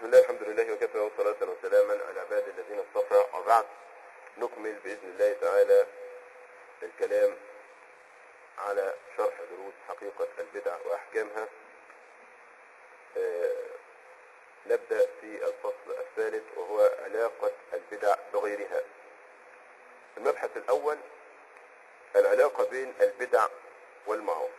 بسم الله الحمد لله وكفى وصلاة وسلاما على عباد الذين اصطفى وبعد نكمل بإذن الله تعالى الكلام على شرح دروس حقيقة البدع وأحكامها آه، نبدأ في الفصل الثالث وهو علاقة البدع بغيرها المبحث الأول العلاقة بين البدع والمعاصي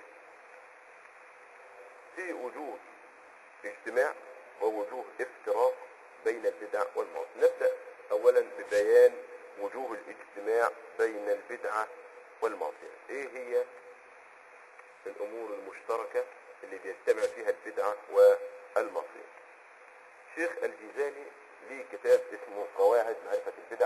في وجود اجتماع ووجوه افتراق بين البدع والمعاصي نبدأ أولا ببيان وجوه الاجتماع بين البدعة والمعصية ايه هي الأمور المشتركة اللي بيجتمع فيها البدعة والمعصية شيخ الجيزاني ليه كتاب اسمه قواعد معرفة البدع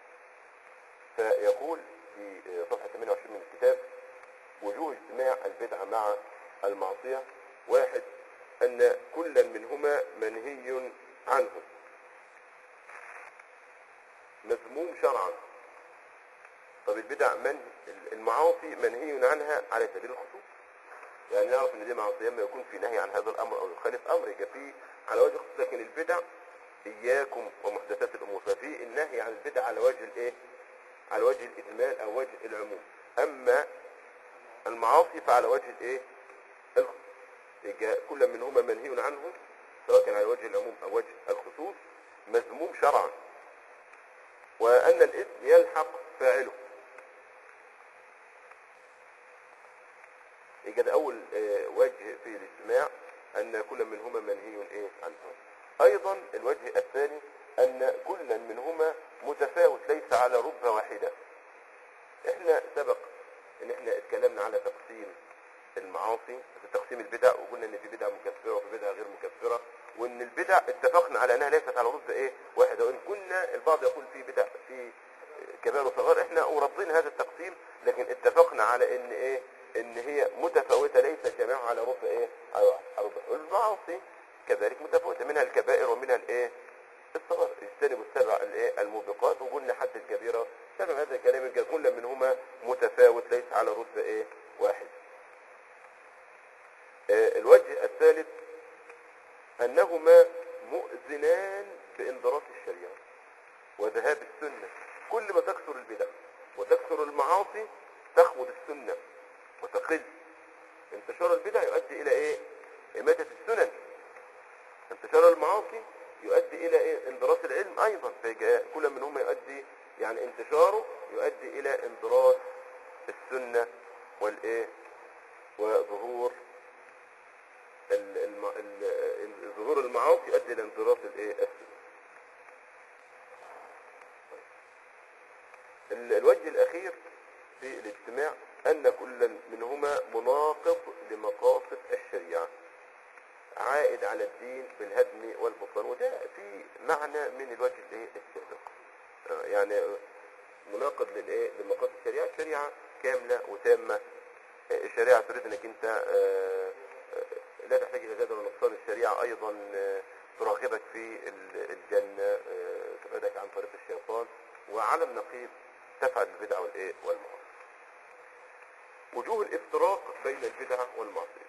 فيقول في صفحة 28 من الكتاب وجوه اجتماع البدعة مع المعصية واحد أن كل منهما منهي عنه مذموم شرعا طب البدع من المعاصي منهي عنها على سبيل الخصوص يعني نعرف ان دي معصيه اما يكون في نهي عن هذا الامر او يخالف امر يبقى فيه على وجه الخصوص لكن البدع اياكم ومحدثات الامور ففي النهي عن البدع على وجه الايه على وجه الاجمال او وجه العموم اما المعاصي فعلى وجه الايه الخصوص يبقى كل منهما منهي عنه سواء كان على وجه العموم او وجه الخصوص مذموم شرعا وان الاثم يلحق فاعله يبقى ده اول آه، وجه في الاجتماع ان كل منهما منهي ايه عنه ايضا الوجه الثاني ان كل منهما متفاوت ليس على رتبه واحده احنا سبق ان احنا اتكلمنا على تقسيم المعاصي في تقسيم البدع وقلنا ان في بدع مكفره وفي بدع غير مكفره وان البدع اتفقنا على انها ليست على رتبه ايه واحده وان كنا البعض يقول في بدع في كبار وصغار احنا ورافضين هذا التقسيم لكن اتفقنا على ان ايه ان هي متفاوته ليس جميعها على رتبه ايه على على رتبه والمعاصي كذلك متفاوته منها الكبائر ومنها الايه الصغار اجتنبوا السبع الايه الموبقات وقلنا حد الكبيره سبب هذا الكلام يبقى كل منهما متفاوت ليس على رتبه ايه واحد آه، الوجه الثالث انهما مؤذنان بانضراس الشريعه وذهاب السنه كل ما تكثر البدع وتكثر المعاصي تخمد السنه وتقل انتشار البدع يؤدي الى ايه اماته السنن انتشار المعاصي يؤدي الى ايه اندراس العلم ايضا فيجي كل منهما يؤدي يعني انتشاره يؤدي الى اندراس السنه والايه وظهور ال- الم- ال- ال- ظهور المعاصي يؤدي الى اندراس الايه السنه ال- الوجه الاخير في الاجتماع ان كل منهما مناقض لمقاصد الشريعه عائد على الدين بالهدم والبطلان وده في معنى من الوجه الايه السابق آه، يعني مناقض للايه لمقاصد الشريعه الشريعه كامله وتامه آه، الشريعه تريد انك انت آه، آه، لا تحتاج الى زياده ولا نقصان الشريعه ايضا آه، تراغبك في ال- الجنه آه، تبعدك عن طريق الشيطان وعلى النقيض تفعل البدع والايه والمعاصي وجوه الافتراق بين البدع والمعصيه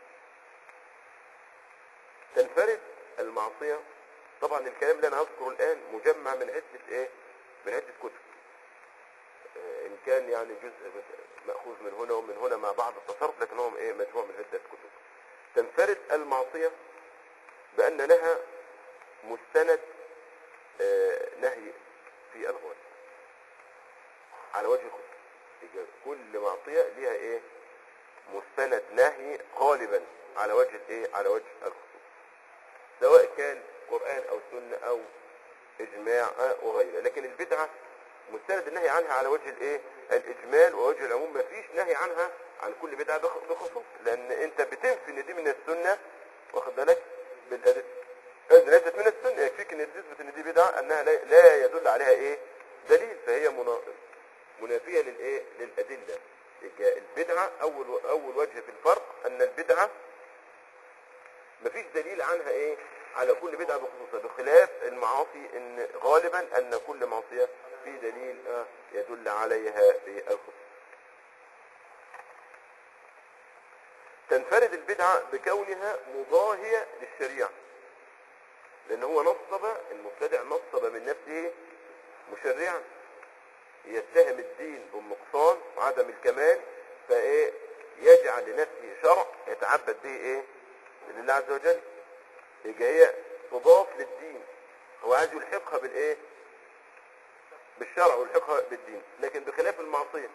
تنفرد المعصية طبعا الكلام اللي انا هذكره الان مجمع من عدة ايه من عدة كتب آه، ان كان يعني جزء بت- مأخوذ من هنا ومن هنا مع بعض التصرف لكن هو ايه مجموع من عدة كتب تنفرد المعصية بان لها مستند آه، نهي في الغالب على وجه الخصوص يبقى كل معصية ليها ايه مستند نهي غالبا على وجه الايه على وجه الخصوص سواء كان قرآن او سنة او اجماع آه، وغيره لكن البدعة مستند النهي عنها على وجه الايه الاجمال ووجه العموم ما فيش نهي عنها عن كل بدعة بخ- بخصوص لان انت بتنفي ان دي من السنة واخد بالك بالادله إذا ليست من السنة يكفيك ان تثبت ان دي بدعة انها لا, لا يدل عليها ايه دليل فهي مناقض منافية للايه للادلة يبقى البدعة اول اول وجه في الفرق ان البدعة مفيش دليل عنها ايه على كل بدعة بخصوصها بخلاف المعاصي ان غالبا ان كل معصية في دليل آه، يدل عليها في الخصوص تنفرد البدعة بكونها مضاهية للشريعة لان هو نصب المبتدع نصب من نفسه مشرعا يتهم الدين بالنقصان وعدم الكمال فايه يجعل لنفسه شرع يتعبد به ايه لله عز وجل يبقى هي تضاف للدين هو عايز يلحقها بالايه بالشرع ويلحقها بالدين لكن بخلاف المعصيه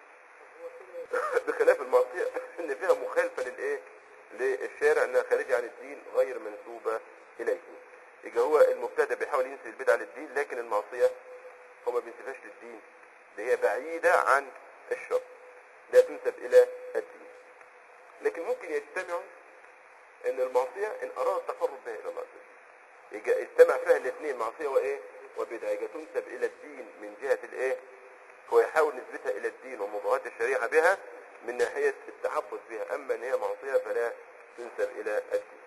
بخلاف المعصيه ان فيها مخالفه للايه للشارع انها خارجه عن الدين غير منسوبه اليه يبقى هو المبتدع بيحاول ينسب البدعه للدين لكن المعصيه هو ما بينسبهاش للدين اللي هي بعيده عن الشرع لا تنسب الى الدين لكن ممكن يجتمعوا ان المعصيه ان اراد التقرب بها الى الله عز وجل يبقى اجتمع فيها الاثنين معصيه وايه وبدعه يبقى تنسب الى الدين من جهه الايه هو يحاول نسبتها الى الدين ومضاهاه الشريعه بها من ناحيه التعبد بها اما ان هي معصيه فلا تنسب الى الدين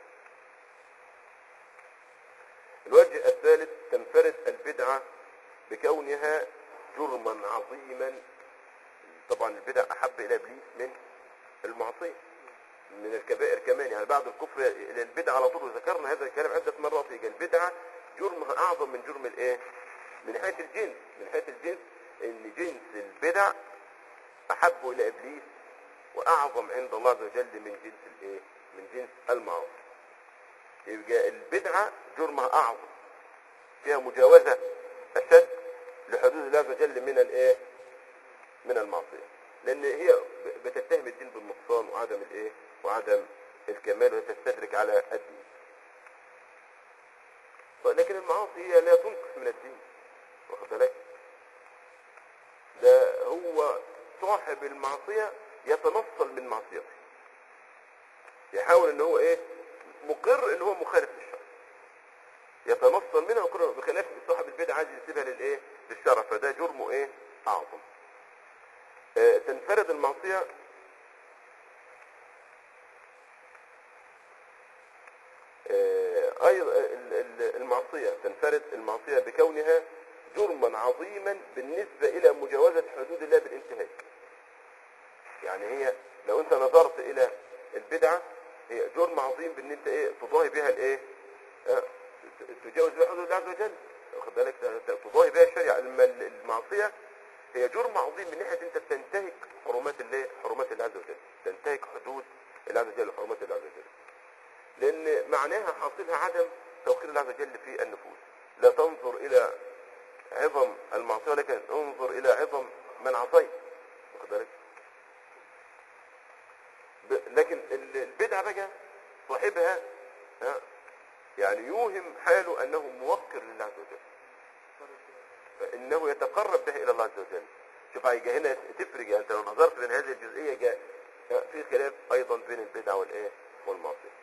الوجه الثالث تنفرد البدعه بكونها جرما عظيما طبعا البدع احب الى ابليس من المعصيه من الكبائر كمان يعني بعد الكفر الى البدعه على طول وذكرنا هذا الكلام عده مرات يبقى البدعه جرمها اعظم من جرم الايه من حيث الجنس من حيث الجنس ان جنس البدع احب الى ابليس واعظم عند الله عز وجل من جنس الايه من جنس المعاصي يبقى البدعه جرمها اعظم فيها مجاوزه اشد لحدود الله عز وجل من الايه من المعصيه لان هي بتتهم الدين بالنقصان وعدم الايه وعدم الكمال وتستدرك على الدين لكن المعاصي هي لا تنقص من الدين واخد بالك ده هو صاحب المعصية يتنصل من معصيته يحاول ان هو ايه مقر ان هو مخالف للشرع يتنصل منها ويقر بخلاف صاحب البدعة عايز يسيبها للايه للشرع فده جرمه ايه اعظم آه تنفرد المعصية آه ايضا المعصية تنفرد المعصية بكونها جرما عظيما بالنسبة الى مجاوزة حدود الله بالانتهاك يعني هي لو انت نظرت الى البدعة هي جرم عظيم بان انت ايه تضاهي بها الايه اه تجاوز بها حدود الله عز وجل واخد بالك تضاهي بها الشريعة المعصية هي جرم عظيم من ناحية انت تنتهك حرمات الله حرمات الله عز وجل تنتهك حدود الله عز وجل حرمات الله عز وجل لان معناها حاصلها عدم توقير الله عز وجل في النفوس لا تنظر الى عظم المعصية ولكن انظر الى عظم من عصيت واخد بالك لكن البدعة بقى صاحبها يعني يوهم حاله انه موقر لله عز وجل فانه يتقرب به الى الله عز وجل شوف هيجي هنا تفرق يعني انت لو نظرت بين هذه الجزئية جاء في خلاف ايضا بين البدعة والايه والمعصية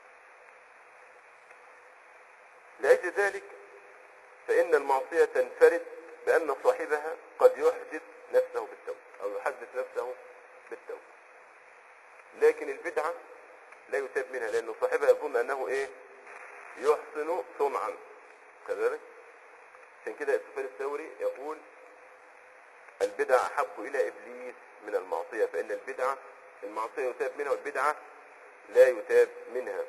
لأجل ذلك فإن المعصية تنفرد بأن صاحبها قد يحدث نفسه بالتوبة أو يحدث نفسه بالتوبة لكن البدعة لا يتاب منها لأن صاحبها يظن أنه إيه يحسن صنعا كذلك عشان كده السفيان الثوري يقول البدع أحب إلى إبليس من المعصية فإن البدعة المعصية يتاب منها والبدعة لا يتاب منها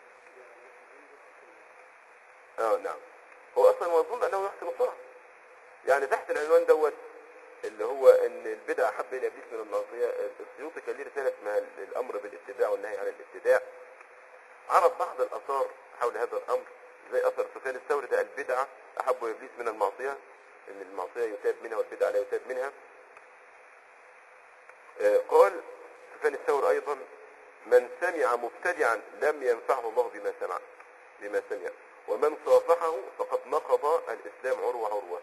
اه نعم هو اصلا يظن انه يحسن الصنع يعني تحت العنوان دوت اللي هو ان البدع احب الى ابليس من المعصيه السيوطي كان ليه رساله اسمها الامر بالاتباع والنهي عن الابتداع عرض بعض الاثار حول هذا الامر زي اثر سفيان الثوري ده البدعه احب ابليس من المعصيه ان المعصيه يتاب منها والبدعه لا يتاب منها آه قال سفيان الثوري ايضا من سمع مبتدعا لم ينفعه الله بما سمع بما سمع ومن صافحه فقد نقض الإسلام عروة عروة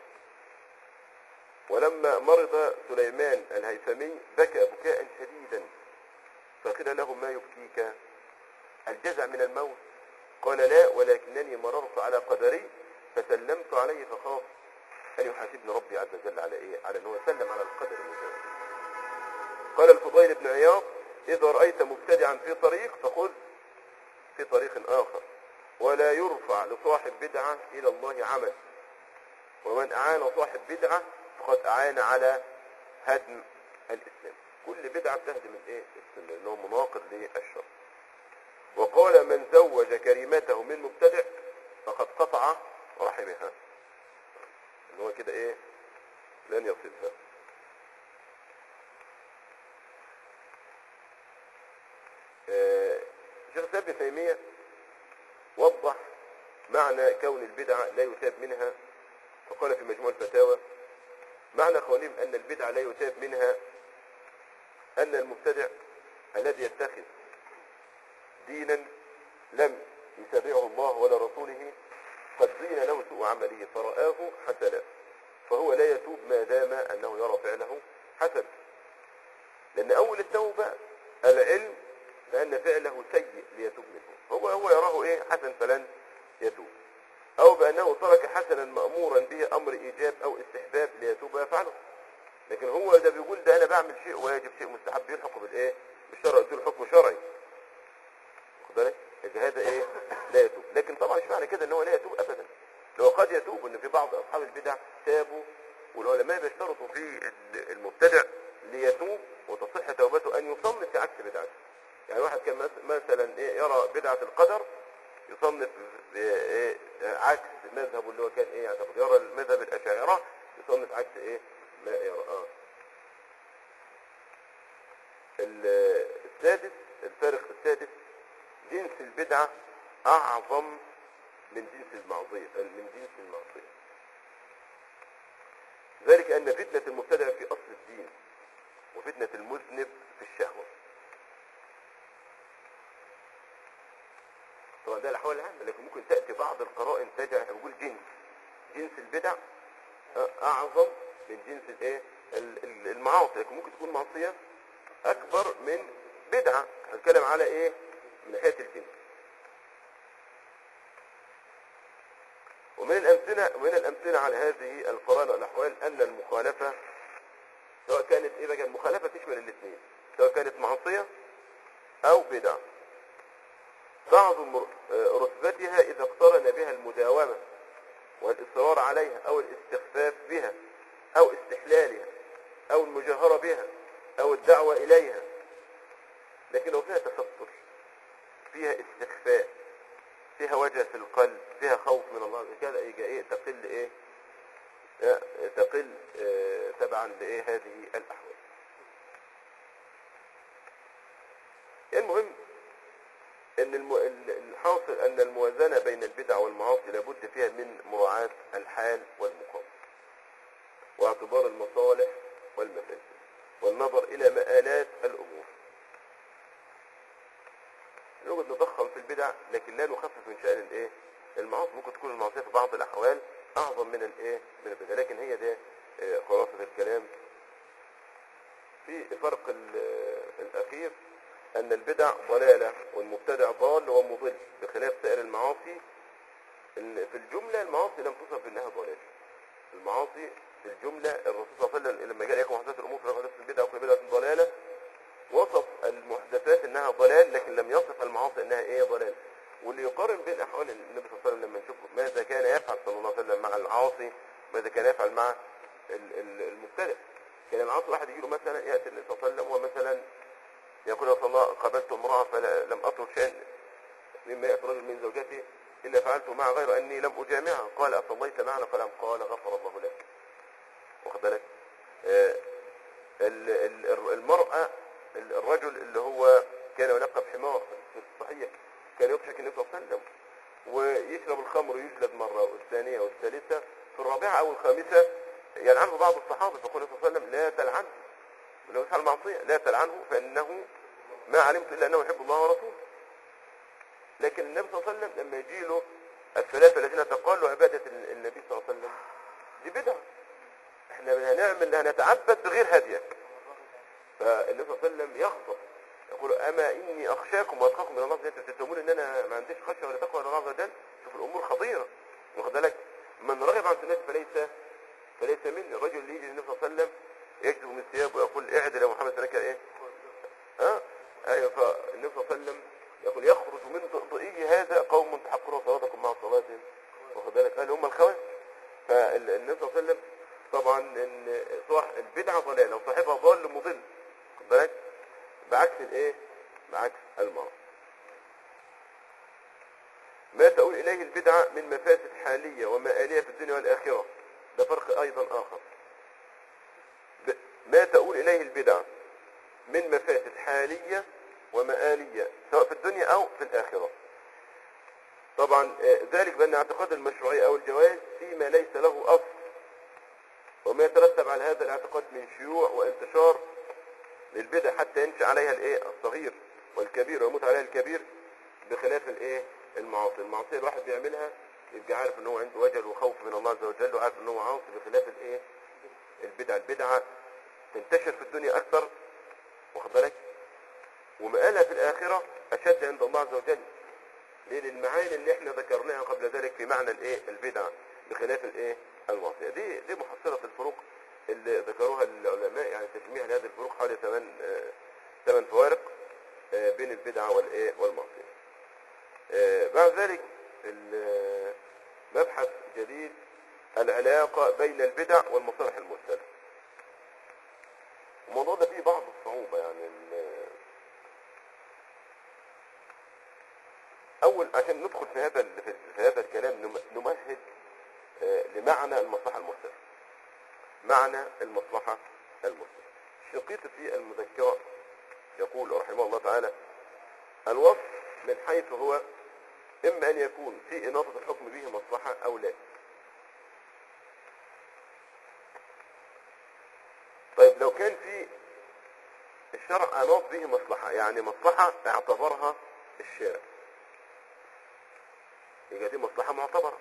ولما مرض سليمان الهيثمي بكى بكاء شديدا فقيل له ما يبكيك الجزع من الموت قال لا ولكنني مررت على قدري فسلمت عليه فخاف أن يحاسبني ربي عز وجل على إيه على أنه سلم على القدر المجاز قال الفضيل بن عياض إذا رأيت مبتدعا في طريق فخذ في طريق آخر ولا يرفع لصاحب بدعة إلى الله عمل ومن أعان صاحب بدعة فقد أعان على هدم الإسلام كل بدعة بتهدم الإيه؟ السنة لأنه مناقض للشر وقال من زوج كريمته من مبتدع فقد قطع رحمها اللي هو كده ايه لن يصلها آه، شيخ الاسلام ابن تيميه وضح معنى كون البدعه لا يتاب منها فقال في مجموع الفتاوى معنى قولهم ان البدعه لا يتاب منها ان المبتدع الذي يتخذ دينا لم يتابعه الله ولا رسوله قد زين له سوء عمله فرآه حسنا فهو لا يتوب ما دام انه يرى فعله حسن لان اول التوبه العلم بان فعله سيء ليتوب منه هو هو يراه ايه حسن فلن يتوب او بانه ترك حسنا مامورا به امر ايجاب او استحباب ليتوب ويفعله لكن هو ده بيقول ده انا بعمل شيء واجب شيء مستحب يلحق بالايه بالشرع قلت له حكم شرعي واخد بالك إذا هذا ايه لا يتوب لكن طبعا مش معنى كده ان هو لا يتوب ابدا لو قد يتوب ان في بعض اصحاب البدع تابوا والعلماء بيشترطوا في المبتدع ليتوب وتصح توبته ان يصنف في عكس بدعته يعني واحد كان مس- مثلا ايه يرى بدعة القدر يصنف في ايه عكس مذهبه اللي هو كان ايه يعتقد يرى المذهب الاشاعرة يصنف عكس ايه ما يرى آه. ال- السادس الفارق السادس جنس البدعة أعظم من جنس المعصية من جنس المعصية ذلك أن فتنة المبتدع في أصل الدين وفتنة المذنب في الشهوة طبعا ده الأحوال العامة لكن ممكن تأتي بعض القرائن تجعل بقول جنس جنس البدع أعظم من جنس الإيه ال- ال- المعاصي لكن ممكن تكون معصية أكبر من بدعة هنتكلم على إيه من ناحية الجنس ومن الأمثلة ومن الأمثلة على هذه القرائن والأحوال أن المخالفة سواء كانت إيه بقى المخالفة تشمل الاثنين سواء كانت معصية أو بدعة تعظم آه، رتبتها إذا اقترن بها المداومة والإصرار عليها أو الاستخفاف بها أو استحلالها أو المجاهرة بها أو الدعوة إليها لكن لو فيها تستر فيها استخفاء فيها وجه في القلب فيها خوف من الله كده يجي ايه تقل ايه آه، تقل آه، تبعا لايه هذه الاحوال المهم ان الم... ال- الحاصل ان الموازنه بين البدع والمعاصي لابد فيها من مراعاه الحال والمقام واعتبار المصالح والمفاسد والنظر الى مآلات الامور نقعد نضخم في البدع لكن لا نخفف من شأن الايه المعاصي ممكن تكون المعصية في بعض الاحوال اعظم من الايه من البدع لكن هي ده آه، خلاصة الكلام في فرق ال- الاخير ان البدع ضلالة والمبتدع ضال ومضل بخلاف سائر المعاصي ال- في الجملة المعاصي لم تصف انها ضلالة المعاصي في الجملة الرسول صلى الله عليه وسلم لما جاء يكون محدثات الامور في محدثات البدع وكل بدعة ضلالة وصف المحدثات انها ضلال لكن لم يصف المعاصي انها ايه ضلال واللي يقارن بين احوال النبي صلى الله عليه وسلم لما نشوف ماذا كان يفعل صلى الله عليه وسلم مع العاصي ماذا كان يفعل مع ال- ال- المبتدع كان العاصي واحد يجي له مثلا ياتي النبي صلى الله عليه وسلم ومثلا يقول يا رسول الله قابلت امراه فلم اترك شيئا مما ياتي رجل من زوجته الا فعلته معها غير اني لم اجامعها قال اصليت معنا فلم قال غفر الله لك واخد بالك آه، ال- ال- المرأة ال- الرجل اللي هو كان يلقب حمار في الصحيح كان يضحك النبي صلى الله عليه وسلم ويشرب الخمر يجلد مرة والثانية والثالثة في الرابعة أو الخامسة يلعنه بعض الصحابة فقال النبي صلى الله عليه وسلم لا تلعنه ولو يفعل معصية لا تلعنه فإنه ما علمت إلا أنه يحب الله ورسوله لكن النبي صلى الله عليه وسلم لما يجي له الثلاثة الذين تقالوا عبادة النبي صلى الله عليه وسلم دي بدعة احنا هنعمل هنتعبد بغير هديك فالنبي صلى الله عليه وسلم يغضب يقول اما اني اخشاكم واتقاكم من الله عز وجل تتهمون ان انا ما عنديش خشيه ولا تقوى ولا الله عز وجل شوف الامور خطيره واخد بالك من رغب عن سنتي فليس فليس مني الرجل اللي يجي للنبي صلى الله عليه وسلم يكتب من ثيابه ويقول اعدل يا محمد فلك ايه ها ايوه فالنبي صلى الله عليه وسلم يقول يخرج من ضئضئي هذا قوم تحقرون صلاتكم مع صلاتهم واخد بالك قال هم الخوارج فالنبي صلى الله عليه وسلم طبعا ان صح البدعه ضلاله وصاحبها ضال مضل خد بالك بعكس الايه بعكس المرض ما تؤول إليه البدعة من مفاسد حالية ومآلية في الدنيا والآخرة ده فرق أيضا آخر ب- ما تؤول إليه البدعة من مفاسد حالية ومآلية سواء في الدنيا أو في الآخرة طبعا آه، ذلك بأن اعتقاد المشروعية أو الجواز فيما ليس له أصل وما يترتب على هذا الاعتقاد من شيوع وانتشار للبدع حتى ينشأ عليها الايه الصغير والكبير ويموت عليها الكبير بخلاف الايه المعاصي المعصيه الواحد بيعملها يبقى عارف ان هو عنده وجل وخوف من الله عز وجل وعارف ان هو عاصي بخلاف الايه البدع البدعه تنتشر في الدنيا اكثر واخد بالك ومآلها في الاخره اشد عند الله عز وجل ليه للمعاني اللي احنا ذكرناها قبل ذلك في معنى الايه البدعه بخلاف الايه المعصيه دي دي محصله الفروق اللي ذكروها العلماء يعني تجميع لهذه الفروق حوالي ثمان آه، ثمان فوارق آه، بين البدعه والايه والمعصيه آه، بعد ذلك ال- مبحث جديد العلاقه بين البدع والمصالح المرسله الموضوع ده فيه بعض الصعوبه يعني ال- اول عشان ندخل في هذا ال- في في هذا الكلام نم- نمهد آه، لمعنى المصلحه المرسله معنى المصلحه المرسله الشنقيطي في المذكره يقول رحمه الله تعالى الوصف من حيث هو اما ان يكون في اناطه الحكم به مصلحه او لا طيب لو كان في الشرع اناط به مصلحه يعني مصلحه اعتبرها الشارع يبقى دي مصلحة معتبرة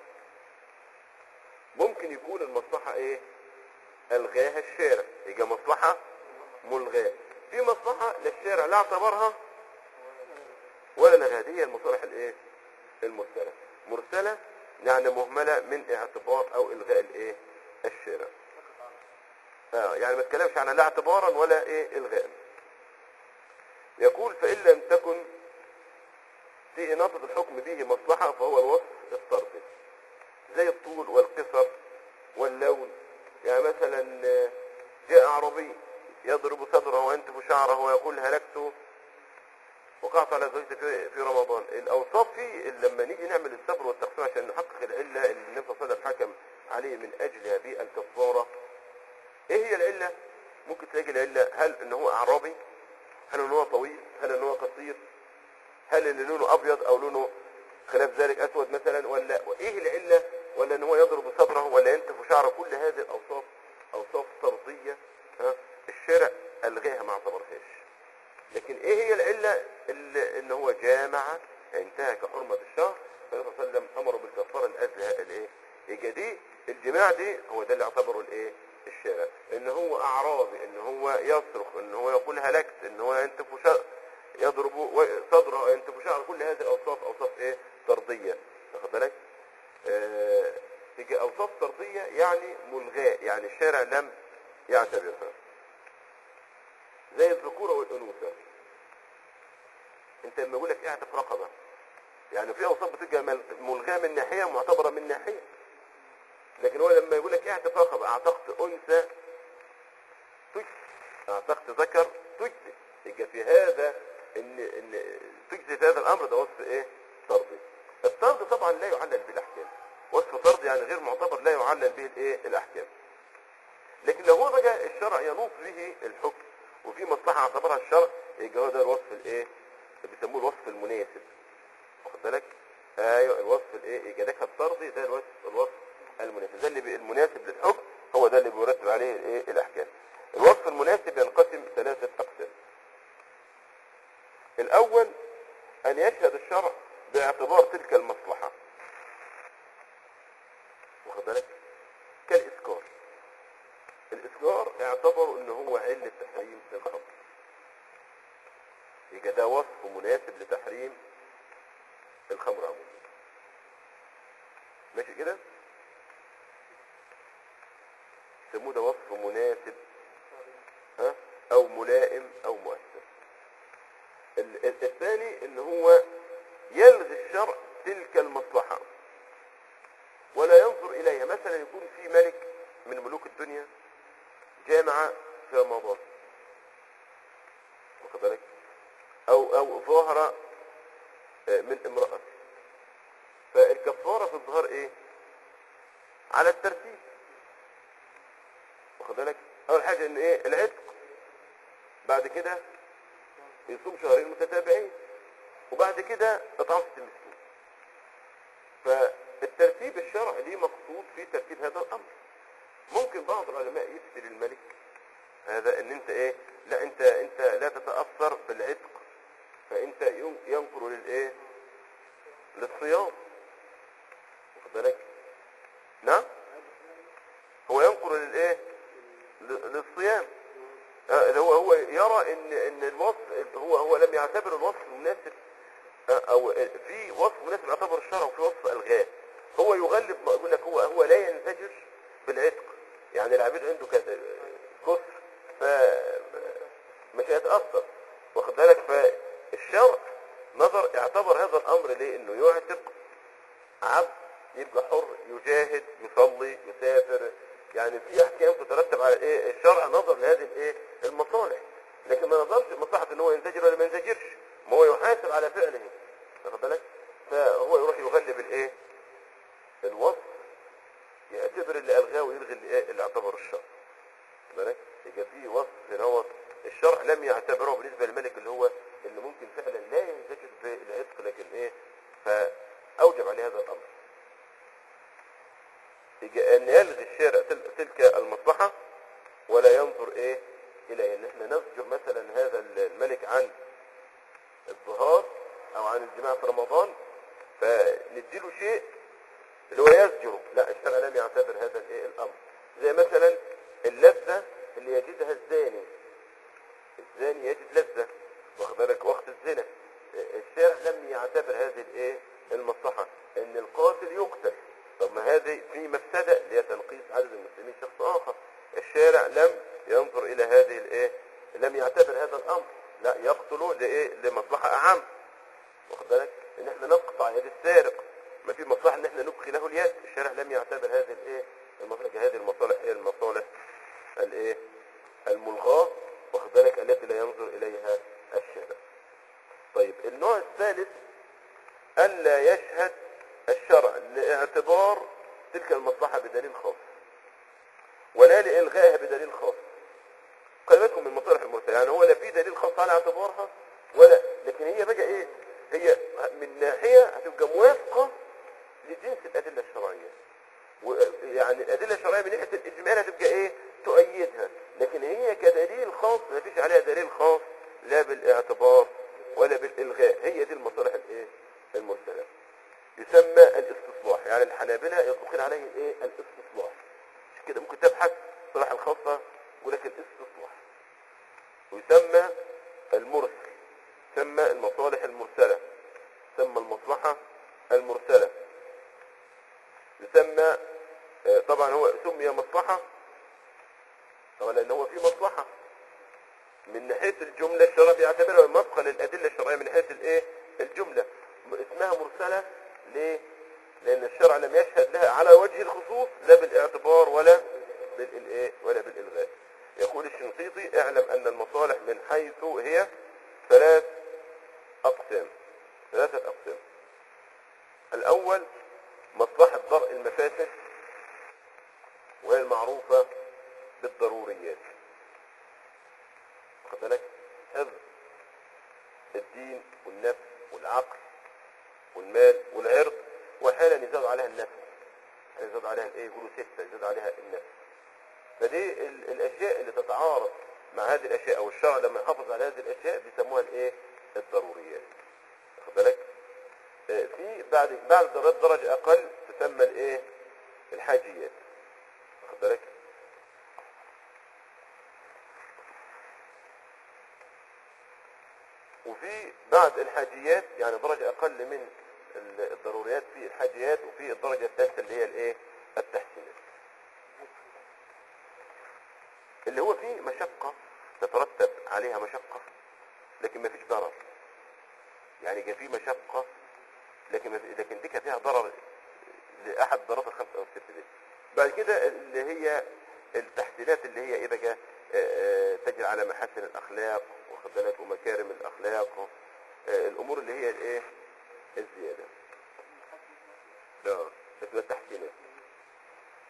ممكن يكون المصلحة ايه الغاها الشارع يبقى مصلحة ملغاة في مصلحة للشارع لا اعتبرها ولا لغاها دي هي المصالح الايه المرسلة مرسلة يعني مهملة من اعتبار او الغاء الايه الشارع آه يعني ما تكلمش عن لا اعتبارا ولا ايه الغاء يقول فإن لم تكن في إناطة الحكم به مصلحة فهو الوصف الطردي زي الطول والقصر واللون يعني مثلا آه، جاء أعرابي يضرب صدره وينتف شعره ويقول هلكت وقعت على زوجتي في, في رمضان الأوصاف في لما نيجي نعمل الصبر والتقسيم عشان نحقق العلة اللي النبي صلى الله عليه وسلم حكم عليه من أجلها بالكفارة إيه هي العلة؟ ممكن تلاقي العلة هل إن هو أعرابي؟ هل إن هو طويل؟ هل إن هو قصير؟ هل اللي لونه ابيض او لونه خلاف ذلك اسود مثلا ولا ايه العله ولا ان هو يضرب صدره ولا ينتف شعره كل هذه الاوصاف اوصاف طرديه ها الشرع الغاها ما اعتبرهاش لكن ايه هي العله اللي ان هو جامع انتهك حرمه الشهر فالنبي صلى الله عليه وسلم امره بالكفاره لاجل الايه يبقى دي الجماع دي هو ده اللي اعتبره الايه الشارع ان هو اعرابي ان هو يصرخ ان هو يقول هلكت ان هو ينتف شعر يضرب و- صدره وينتف شعره كل هذه الاوصاف اوصاف ايه طرديه واخد بالك آه تيجي اوصاف طرديه يعني ملغاه يعني الشارع لم يعتبرها زي الذكوره والانوثه انت لما يقول لك اعتق رقبه يعني في اوصاف بتبقى مل- ملغاه من ناحيه معتبره من ناحيه لكن هو لما يقول لك اعتق رقبه اعتقت انثى تجزي اعتقت ذكر تجزي يبقى في هذا ان ان تجزي في هذا الامر ده وصف ايه طردي الطرد طبعا لا يعلل به الاحكام وصف طرد يعني غير معتبر لا يعلل به الايه الاحكام لكن لو هو بقى الشرع ينوط به الحكم وفي مصلحه اعتبرها الشرع يبقى هو ده الوصف الايه بيسموه الوصف المناسب واخد بالك ايوه الوصف الايه يبقى ده الطردي ده الوصف الوصف المناسب ده اللي بي- المناسب للحكم هو ده اللي بيرتب عليه الايه الاحكام الوصف المناسب ينقسم ثلاثه اقسام الاول ان يشهد الشرع باعتبار تلك المصلحه واخد بالك كالاسكار الاسكار اعتبروا ان هو علة تحريم الخمر يبقى ده وصف مناسب لتحريم الخمر عموما ماشي كده يسموه ده وصف مناسب ها او ملائم او مؤثر ال- ال- الثاني ان هو يلغي الشرع تلك المصلحة ولا ينظر اليها مثلا يكون في ملك من ملوك الدنيا جامع في رمضان واخد بالك او او ظاهرة آه، من امرأة على الترتيب واخد بالك اول حاجه ان ايه العتق بعد كده يصوم شهرين متتابعين وبعد كده اطعام ست مسكين فالترتيب الشرعي ليه مقصود في ترتيب هذا الامر ممكن بعض العلماء يفتي للملك هذا ان انت ايه لا انت انت لا تتاثر بالعتق فانت ين- ينقر للايه للصيام واخد بالك نعم هو ينقر للايه ل- للصيام آه، اللي هو هو يرى ان ان الوصف هو هو لم يعتبر الوصف مناسب آه، او في وصف مناسب يعتبر الشرع وفي وصف الغاه هو يغلب ما يقول لك هو هو لا ينزجر بالعتق يعني العبيد عنده كذا كسر ف مش هيتاثر واخد بالك فالشرع نظر اعتبر هذا الامر ليه انه يعتق عبد يبقى حر يجاهد يصلي يسافر يعني في احكام تترتب على ايه الشرع نظر لهذه الايه المصالح لكن ما نظرش مصلحه ان هو ينزجر ولا ما ينزجرش ما هو يحاسب على فعله واخد بالك فهو يروح يغلب الايه الوصف يعتبر اللي الغاه ويلغي اللي, إيه؟ اللي اعتبر الشرع واخد بالك يبقى في وصف هنا هو الشرع لم يعتبره بالنسبه للملك اللي هو اللي ممكن فعلا لا ينزجر بالعتق لكن ايه فاوجب عليه هذا الامر يجي ان يلغي الشارع تل- تلك المصلحة ولا ينظر ايه الى ان احنا نزجر مثلا هذا الملك عن الظهار او عن الجماع في رمضان فنديله شيء اللي هو يزجره لا الشرع لم يعتبر هذا الايه الامر زي مثلا اللذة اللي يجدها الزاني الزاني يجد لذة واخد بالك وقت الزنا الشارع لم يعتبر هذه الايه المصلحة ان القاتل يقتل طب ما هذه في مفسدة اللي هي تنقيص عدد المسلمين شخص اخر الشارع لم ينظر الى هذه الايه لم يعتبر هذا الامر لا يقتله لايه لمصلحة اعم واخد بالك ان احنا نقطع يد السارق ما في مصلحة ان احنا نبقي له اليد الشارع لم يعتبر هذه الايه المصلحة هذه المصالح هي المصالح الايه الملغاة واخد بالك التي لا ينظر اليها الشارع طيب النوع الثالث ألا يشهد الشرع لاعتبار تلك المصلحة بدليل خاص ولا لإلغائها بدليل خاص خلي بالكم من المصالح المرسلة يعني هو لا في دليل خاص على اعتبارها ولا لكن هي بقى ايه هي من ناحية هتبقى موافقة لجنس الأدلة الشرعية ويعني الأدلة الشرعية من ناحية الإجمال هتبقى ايه تؤيدها لكن هي كدليل خاص ما فيش عليها دليل خاص لا بالاعتبار ولا بالإلغاء هي دي المصالح الايه المرسلة يسمى الاستصلاح يعني الحنابلة يطلقون عليه الايه الاستصلاح مش كده ممكن تبحث صلاح الخاصة يقول لك الاستصلاح ويسمى المرسل يسمى المصالح المرسلة يسمى المصلحة المرسلة يسمى آه، طبعا هو سمي مصلحة طبعا لان هو في مصلحة من ناحية الجملة الشرع بيعتبرها مبقى للأدلة الشرعية من ناحية الايه الجملة م- اسمها مرسلة ليه لأن الشرع لم يشهد لها على وجه الخصوص لا بالاعتبار ولا بالايه ولا بالإلغاء يقول الشنقيطي اعلم أن المصالح من حيث هي ثلاث أقسام ثلاثة أقسام الأول مصلحة درء المفاسد وهي المعروفة بالضروريات واخد بالك حفظ الدين والنفس والعقل والمال والعرض واحيانا يزاد عليها النفس يزاد عليها الايه يقولوا ستة يزاد عليها النفس فدي ال- الاشياء اللي تتعارض مع هذه الاشياء او الشرع لما يحافظ على هذه الاشياء بيسموها الايه الضروريات واخد بالك آه، في بعد بعد درجة درجة اقل تسمى الايه الحاجيات واخد بالك وفي بعد الحاجيات يعني درجة أقل من ال- الضروريات في الحاجيات وفي الدرجة الثالثة اللي هي الإيه؟ التحسينات. اللي هو فيه مشقة تترتب عليها مشقة لكن ما فيش ضرر. يعني كان فيه مشقة لكن ما في لكن دي كان فيها ضرر لأحد ضرورات الخمسة أو الست دي. بعد كده اللي هي التحسينات اللي هي إيه بقى؟ آه، آه، تجري على محاسن الأخلاق واخد بالك ومكارم الأخلاق آه، الأمور اللي هي الإيه؟ الزيادة. ده اسمها التحسينات.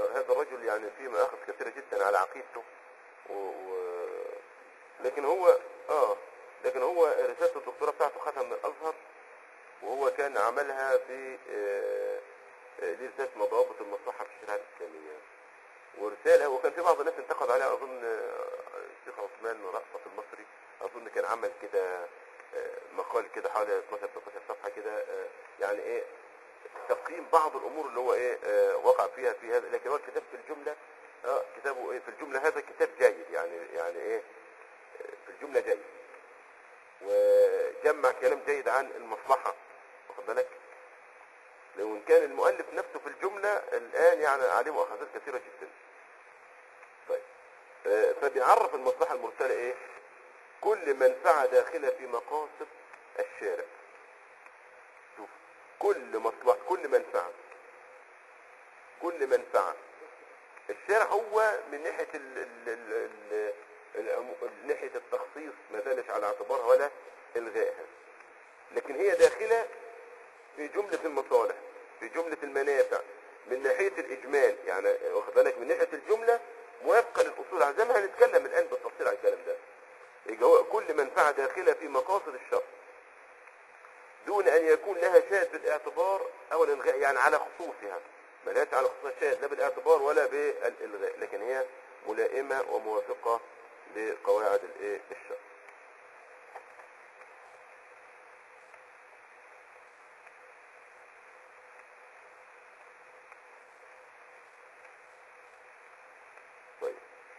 هذا الرجل يعني فيه مآخذ كثيرة جدا على عقيدته و... و... لكن هو اه لكن هو رسالة الدكتوراه بتاعته خدها من الأزهر وهو كان عملها في آه، آه، دي رسالة مضابط المصلحة في الشريعة الإسلامية ورسالة وكان في بعض الناس انتقد عليها أظن آه، الشيخ عثمان رأفت المصري أظن كان عمل كده آه، مقال كده حوالي 12 13 صفحة كده آه، يعني إيه تقييم بعض الأمور اللي هو إيه آه، وقع فيها في هذا لكن هو الكتاب في الجملة اه كتابه إيه في الجملة هذا كتاب جيد يعني يعني إيه آه، في الجملة جيد وجمع كلام جيد عن المصلحة واخد بالك لو ان كان المؤلف نفسه في الجملة الآن يعني عليه مؤاخذات كثيرة جدا طيب آه، فبيعرف المصلحة المرسلة ايه كل منفعة داخلة في مقاصد الشارع شوف كل مصلحة كل منفعة كل منفعة الشارع هو من ناحية ال ال ال ال العمو- ناحية التخصيص ما زالش على اعتبارها ولا إلغائها لكن هي داخلة في جملة المصالح في جملة المنافع من ناحية الإجمال يعني واخد بالك من ناحية الجملة موافقة للأصول زي ما هنتكلم الآن بالتفصيل عن الكلام ده يبقى هو كل منفعة داخلة في مقاصد الشرع دون أن يكون لها شاهد بالاعتبار أو الإلغاء يعني على خصوصها ملهاش على خصوصها شاهد لا بالاعتبار ولا بالإلغاء لكن هي ملائمة وموافقة لقواعد الإيه الشرع طيب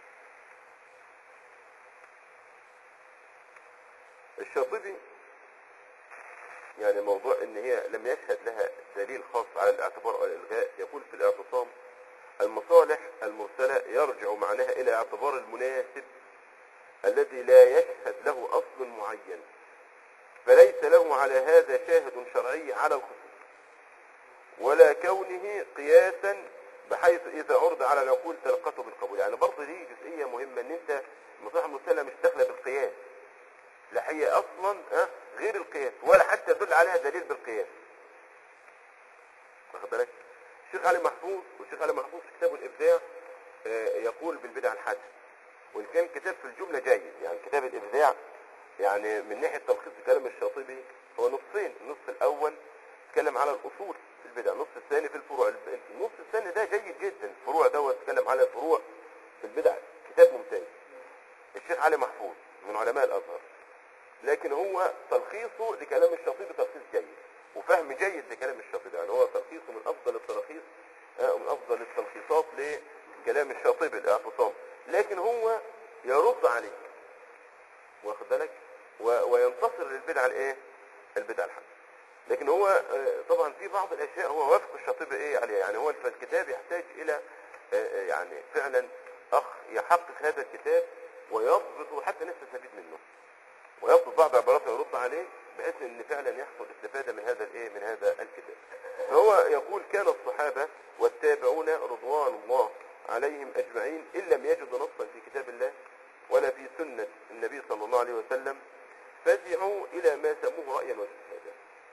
الشاطبي يعني موضوع ان هي لم يشهد لها دليل خاص على الاعتبار او الالغاء يقول في الاعتصام المصالح المرسلة يرجع معناها الى اعتبار المناسب الذي لا يشهد له اصل معين فليس له على هذا شاهد شرعي على الخصوص ولا كونه قياسا بحيث اذا عرض على العقول تلقته بالقبول يعني برضه دي جزئية مهمة ان انت المصالح المرسلة مش داخلة بالقياس لا هي اصلا ها غير القياس ولا حتى يدل عليها دليل بالقياس واخد بالك الشيخ علي محفوظ والشيخ علي محفوظ في كتابه الابداع آه، يقول بالبدع الحسن وان كان كتاب في الجمله جيد يعني كتاب الابداع يعني من ناحيه تلخيص كلام الشاطبي هو نصين النص الاول اتكلم على الاصول في البدع النص الثاني في الفروع النص الثاني ده جيد جدا الفروع دوت اتكلم على الفروع في البدع كتاب ممتاز الشيخ علي محفوظ من علماء الازهر لكن هو تلخيصه لكلام الشاطبي تلخيص جيد وفهم جيد لكلام الشاطبي يعني هو تلخيصه من افضل التلخيص آه، من افضل التلخيصات لكلام الشاطبي الاعتصام لكن هو يرد عليه واخد بالك و- وينتصر للبدعه الايه البدعه الحسنه لكن هو آه، طبعا في بعض الاشياء هو وافق الشاطبي ايه عليها يعني هو الكتاب يحتاج الى آه، آه، يعني فعلا اخ يحقق هذا الكتاب ويضبط حتى نستفيد منه ويضبط بعض عباراته ويرد عليه بحيث ان فعلا يحصل استفاده من هذا الايه من هذا الكتاب. فهو يقول كان الصحابه والتابعون رضوان الله عليهم اجمعين ان لم يجدوا نصا في كتاب الله ولا في سنه النبي صلى الله عليه وسلم فزعوا الى ما سموه رايا واجتهادا.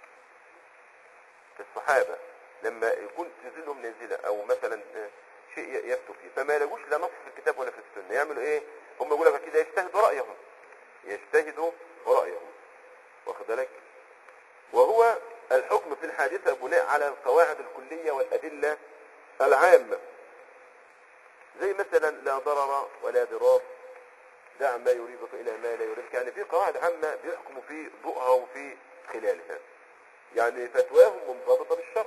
الصحابه لما يكون تنزل لهم نازله او مثلا آه، شيء يفتوا فيه فما لقوش لا نص في الكتاب ولا في السنه يعملوا ايه؟ هم يقولوا لك كده يجتهدوا رايهم يجتهدوا رأيهم واخد بالك وهو الحكم في الحادثة بناء على القواعد الكلية والأدلة العامة زي مثلا لا ضرر ولا ضرار دع ما يريبك إلى ما لا يريبك يعني في قواعد عامة بيحكموا في ضوءها وفي خلالها يعني فتواهم منضبطة بالشرع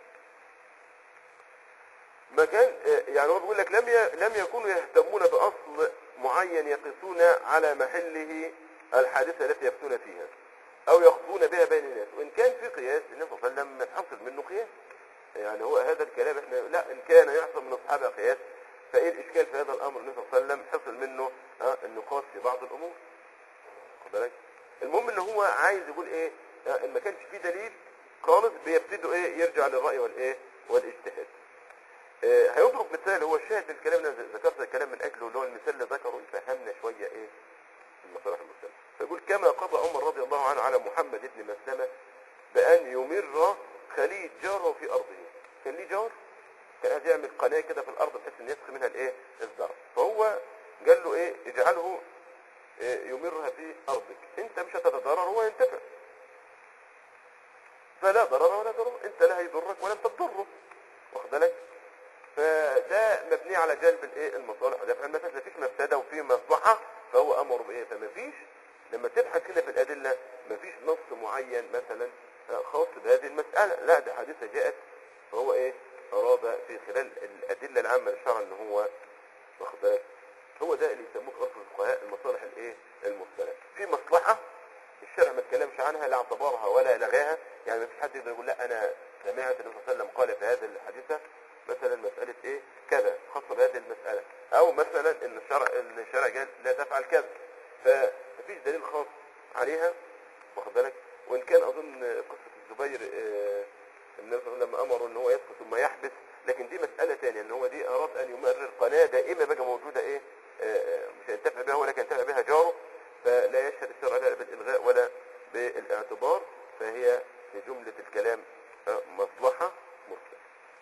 ما كان يعني هو بيقول لك لم ي- لم يكونوا يهتمون باصل معين يقيسون على محله الحادثه التي يفتون فيها او يخطون بها بين الناس وان كان في قياس النبي صلى الله عليه وسلم حصل منه قياس يعني هو هذا الكلام احنا لا ان كان يحصل من الصحابه قياس فايه الاشكال في هذا الامر النبي صلى الله عليه وسلم حصل منه اه النقاش في بعض الامور واخد بالك المهم ان هو عايز يقول ايه آه، ان ما كانش في دليل خالص بيبتدوا ايه يرجع للراي والايه والاجتهاد آه، هيضرب مثال هو الشاهد من الكلام اللي أنا ذكرت الكلام من اجله اللي هو المثال اللي ذكره يفهمنا شويه ايه المصالح المرسله فيقول كما قضى عمر رضي الله عنه على محمد بن مسلمه بان يمر خليج جاره في ارضه كان ليه جار كان عايز يعمل قناه كده في الارض بحيث ان يسقي منها الايه الزرع فهو قال له ايه اجعله إيه يمرها في ارضك انت مش هتتضرر هو ينتفع فلا ضرر ولا ضرر انت لا هيضرك ولا انت تضره واخد بالك فده مبني على جلب الايه المصالح ده فلما ما فيش مفسده وفي مصلحه فهو امر بايه فما فيش لما تبحث كده في الادله ما فيش نص معين مثلا آه، خاص بهذه المساله لا ده حادثه جاءت فهو ايه اراد في خلال الادله العامه للشرع ان هو واخد بالك هو ده اللي يسموه في عرف الفقهاء المصالح الايه المرسله في مصلحه الشرع ما اتكلمش عنها لا اعتبرها ولا لغاها يعني ما فيش حد يقدر يقول لا انا سمعت النبي صلى الله عليه وسلم قال في هذه الحادثه مثلا مساله ايه كذا خاصه بهذه المساله او مثلا ان الشرع ان الشرع قال لا تفعل كذا فمفيش دليل خاص عليها واخد بالك وان كان اظن قصه الزبير آه، النبي صلى الله عليه وسلم لما امره ان هو يسقط ثم يحبس لكن دي مساله ثانيه ان هو دي اراد ان يمرر قناه دائمه بقى موجوده ايه آه، آه، مش هينتفع بها ولكن ينتفع بها جاره فلا يشهد الشرع لا بالالغاء ولا بالاعتبار فهي في جمله الكلام آه، مصلحه مرسله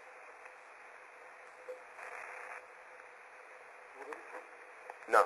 نعم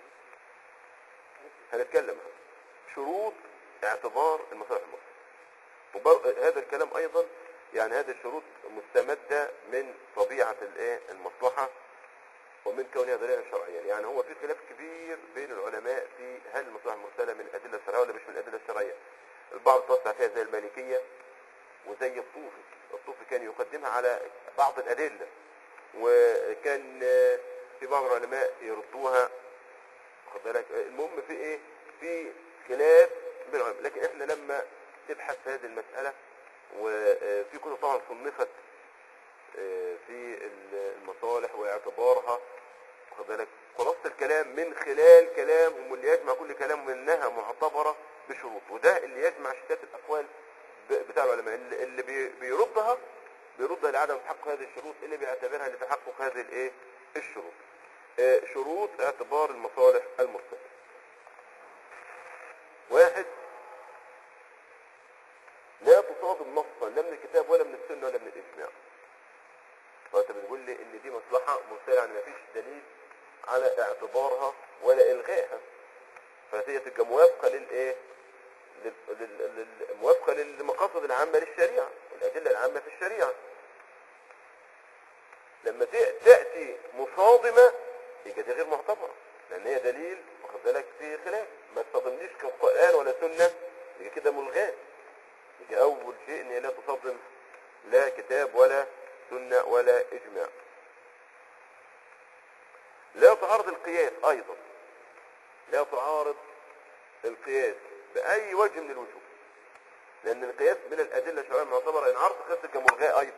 هنتكلم شروط اعتبار المصالح المرسله وبر... هذا الكلام ايضا يعني هذه الشروط مستمدة من طبيعة الايه المصلحة ومن كونها دليلا شرعيا يعني هو في خلاف كبير بين العلماء في هل المصلحة المرسلة من الأدلة الشرعية ولا مش من الأدلة الشرعية البعض توسع فيها زي المالكية وزي الطوفي الطوفي كان يقدمها على بعض الأدلة وكان آه، في بعض العلماء يردوها واخد بالك المهم في ايه في خلاف بين العلماء لكن احنا لما تبحث في هذه المسألة وفي كتب طبعا صنفت آه، في المصالح واعتبارها واخد بالك خلاصة الكلام من خلال كلامهم واللي يجمع كل كلام منها معتبرة بشروط وده اللي يجمع شتات الأقوال ب- بتاع العلماء اللي اللي بي- بيردها بيردها لعدم تحقق هذه الشروط اللي بيعتبرها لتحقق هذه الايه الشروط آه، شروط اعتبار المصالح المرسلة واحد لا تصادم نصا لا من الكتاب ولا من السنه ولا من الاجماع فانت بتقول لي ان دي مصلحه مرسله يعني ما فيش دليل على اعتبارها ولا الغائها فهي تبقى موافقه للايه لل- لل- لل- موافقه للمقاصد العامه للشريعه والادله العامه في الشريعه لما ت- تاتي مصادمه يبقى دي غير معتبره لان هي دليل واخد بالك في خلاف ما تصادمنيش كقران ولا سنه يبقى كده ملغاه يبقى اول شيء ان هي لا تصادم لا كتاب ولا سنه ولا اجماع لا تعارض القياس ايضا لا تعارض القياس باي وجه من الوجوه لان القياس من الادله الشرعيه المعتبره ان عرض القياس كملغاه ايضا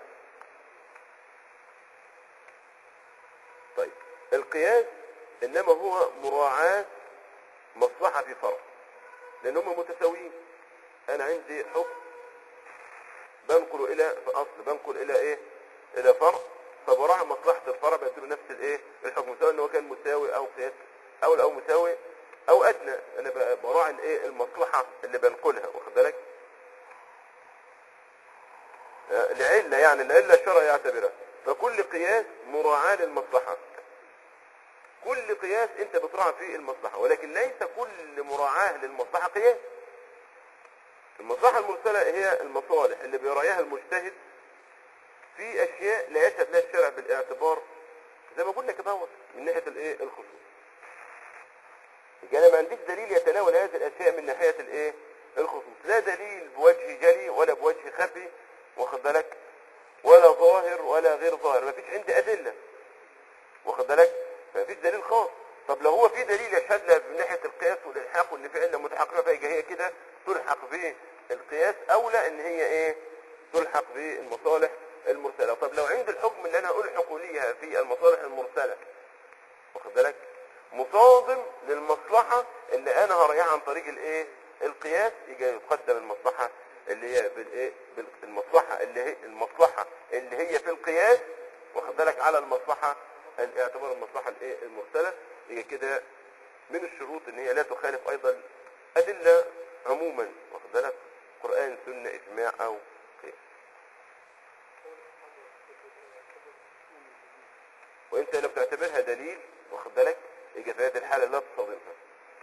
طيب القياس انما هو مراعاه مصلحه في فرع لان هم متساويين انا عندي حكم بنقل الى في اصل بنقل الى ايه الى فرع فبراعي مصلحه الفرع بديله نفس الايه الحكم سواء ان هو كان مساوي او قياس او او مساوي او ادنى انا ب- براعي الايه المصلحه اللي بنقلها واخد بالك آه، لعله يعني العله الشرع يعتبرها فكل قياس مراعاه للمصلحه كل قياس انت بتراعي فيه المصلحه ولكن ليس كل مراعاه للمصلحه قياس المصلحة المرسلة هي المصالح اللي بيراعيها المجتهد في أشياء لا يشهد لها الشرع بالاعتبار زي ما قلنا كده هو من ناحية الايه الخصوص يبقى أنا ما عنديش دليل يتناول هذه الأشياء من ناحية الايه الخصوص لا دليل بوجه جلي ولا بوجه خفي واخد بالك ولا ظاهر ولا غير ظاهر ما فيش عندي أدلة واخد بالك ما فيش دليل خاص طب لو هو في دليل يشهد لها من ناحيه القياس والالحاق وان في عله متحققه فيبقى هي كده تلحق بالقياس اولى ان هي ايه تلحق بالمصالح المرسله طب لو عندي الحكم اللي انا الحق ليها في المصالح المرسله واخد بالك مصادم للمصلحه اللي انا هراعيها عن طريق الايه القياس يجي يقدم المصلحه اللي هي بالايه بالمصلحه اللي هي المصلحه اللي هي في القياس واخد بالك على المصلحه الاعتبار المصلحه الايه المرسله يجي كده من الشروط ان هي لا تخالف ايضا ادله عموما واخد بالك قران سنه اجماع او قياس نعتبرها دليل واخد بالك يبقى في هذه الحالة لا تصادمها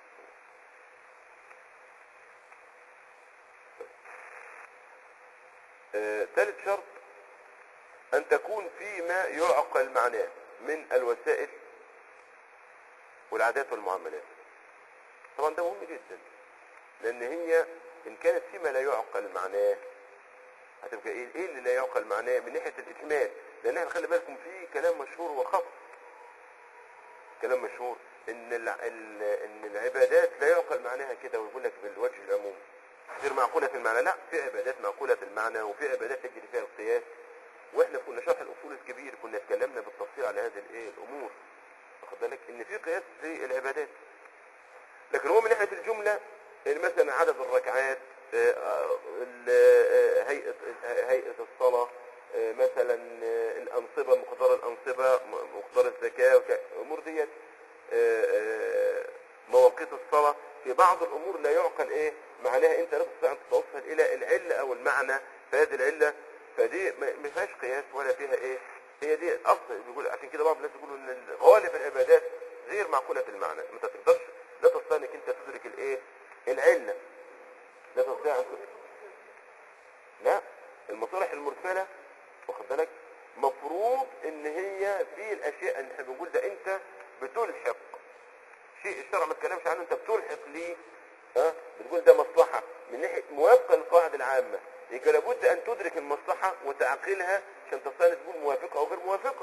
آه، ثالث شرط أن تكون فيما يعقل معناه من الوسائل والعادات والمعاملات طبعا ده مهم جدا لأن هي إن كانت فيما لا يعقل معناه هتبقى إيه إيه اللي لا يعقل معناه من ناحية الإكمال لأن احنا خلي بالكم في كلام مشهور وخطأ كلام مشهور إن الع- ال- إن العبادات لا يعقل معناها كده ويقول لك بالوجه العمومي غير معقولة المعنى لا في عبادات معقولة المعنى وفي عبادات تجري فيها القياس واحنا كنا شرح الاصول الكبير كنا اتكلمنا بالتفصيل على هذه الايه الامور واخد بالك ان في قياس في العبادات لكن هو من ناحيه الجمله يعني مثلا عدد الركعات آه، آه، ال- آه، هيئه هيئه الصلاه آه، مثلا آه، الانصبه مقدار الانصبه م- مقدار الزكاه وك- الامور ديت آه، آه، مواقيت الصلاه في بعض الامور لا يعقل ايه معناها انت لا تستطيع ان توصل الى العله او المعنى فهذه العله فدي ما ما فيهاش قياس ولا فيها ايه هي دي اصل بيقول عشان كده بعض الناس يقولوا ان غالب العبادات غير معقوله المعنى ما تقدرش لا تستطيع انك انت تدرك الايه العله لا تستطيع ان تدرك لا المصالح المرسله واخد بالك مفروض ان هي في الاشياء اللي احنا بنقول ده انت بتلحق شيء الشرع ما اتكلمش عنه انت بتلحق ليه ها بتقول ده مصلحه من ناحيه موافقه للقواعد العامه يبقى لابد ان تدرك المصلحه وتعقلها عشان تستطيع ان تكون موافقه او غير موافقه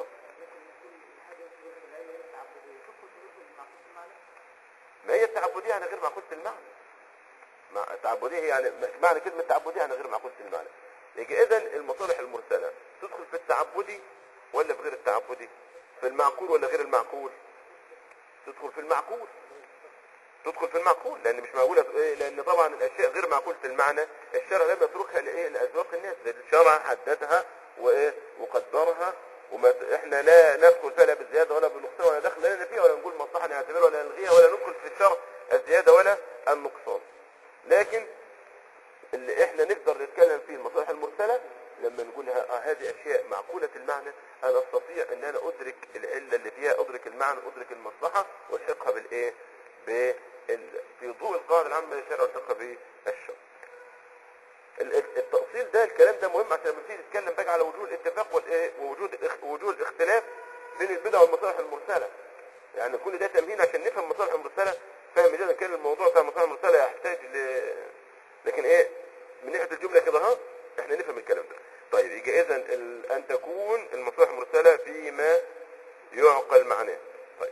ما هي التعبديه يعني غير معقوله المعنى مع التعبديه هي يعني معنى كلمه تعبديه يعني غير معقوله المعنى يبقى اذا المصالح المرسله تدخل في التعبدي ولا في غير التعبدي في المعقول ولا غير المعقول تدخل في المعقول تدخل في المعقول لان مش معقوله إيه؟ لان طبعا الاشياء غير معقوله المعنى الشرع لم يتركها لايه لاذواق الناس ده الشرع حددها وايه وقدرها وما احنا لا ندخل فيها لا بالزياده ولا بالنقصان ولا دخل لنا فيها ولا نقول مصلحه نعتبرها ولا نلغيها ولا ندخل في الشرع الزياده ولا النقصان لكن اللي احنا نقدر نتكلم فيه المصالح المرسله لما نقول ها- آه هذه اشياء معقوله المعنى انا استطيع ان انا ادرك العله اللي فيها ادرك المعنى ادرك المصلحه والحقها بالايه بال... في ضوء القاعده العامه للشرع والحقها بالشرع ال- ال- التأصيل ده الكلام ده مهم عشان لما تيجي تتكلم بقى على وجوه الاتفاق والايه ووجود الاخ- وجوه الاختلاف بين البدع والمصالح المرسله يعني كل ده تمهين عشان نفهم المصالح المرسله فاهم جدا كان الموضوع بتاع المصالح المرسله يحتاج ل لكن ايه من ناحيه الجمله كده ها احنا نفهم الكلام ده طيب يبقى اذا ال- ان تكون المصالح المرسله فيما يعقل معناه طيب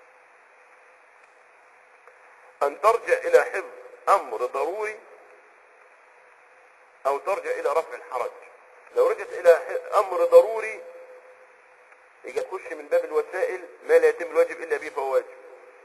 ان ترجع الى حفظ امر ضروري او ترجع الى رفع الحرج لو رجعت الى ح- امر ضروري يجي تخش من باب الوسائل ما لا يتم الواجب الا به فهو واجب